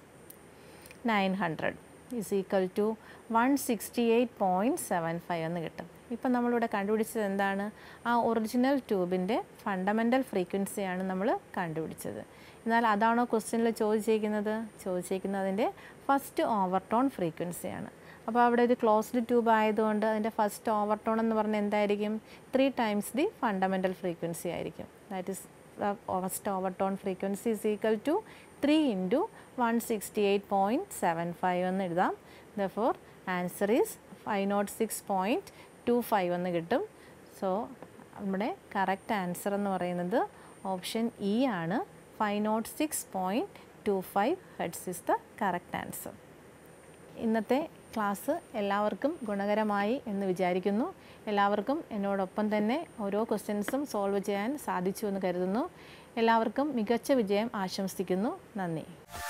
nine hundred is equal to one sixty eight point seven five എന്ന് കിട്ടും ഇപ്പം നമ്മളിവിടെ കണ്ടുപിടിച്ചത് എന്താണ് ആ original ട്യൂബിൻ്റെ fundamental ഫ്രീക്വൻസിയാണ് നമ്മൾ കണ്ടുപിടിച്ചത് എന്നാൽ അതാണോ ക്വസ്റ്റ്യനിൽ ചോദിച്ചിരിക്കുന്നത് ചോദിച്ചിരിക്കുന്നത് അതിൻ്റെ ഫസ്റ്റ് ഓവർടോൺ ഫ്രീക്വൻസിയാണ് അപ്പോൾ അവിടെ ഒരു ക്ലോസ്ഡ് ട്യൂബ് ആയതുകൊണ്ട് അതിൻ്റെ ഫസ്റ്റ് ഓവർടോൺ എന്ന് പറഞ്ഞാൽ എന്തായിരിക്കും three times the fundamental frequency ആയിരിക്കും that is first overtone frequency is equal to three into one sixty eight point seven five എന്ന് എഴുതാം therefore answer is five naught six point two five എന്ന് കിട്ടും so നമ്മുടെ correct answer എന്ന് പറയുന്നത് option E ആണ് five naught six point two five hertz is the correct answer ഇന്നത്തെ class എല്ലാവർക്കും ഗുണകരമായി എന്ന് വിചാരിക്കുന്നു എല്ലാവർക്കും എന്നോടൊപ്പം തന്നെ ഓരോ ക്വസ്റ്റ്യൻസും സോൾവ് ചെയ്യാൻ സാധിച്ചു എന്ന് കരുതുന്നു എല്ലാവർക്കും മികച്ച വിജയം ആശംസിക്കുന്നു നന്ദി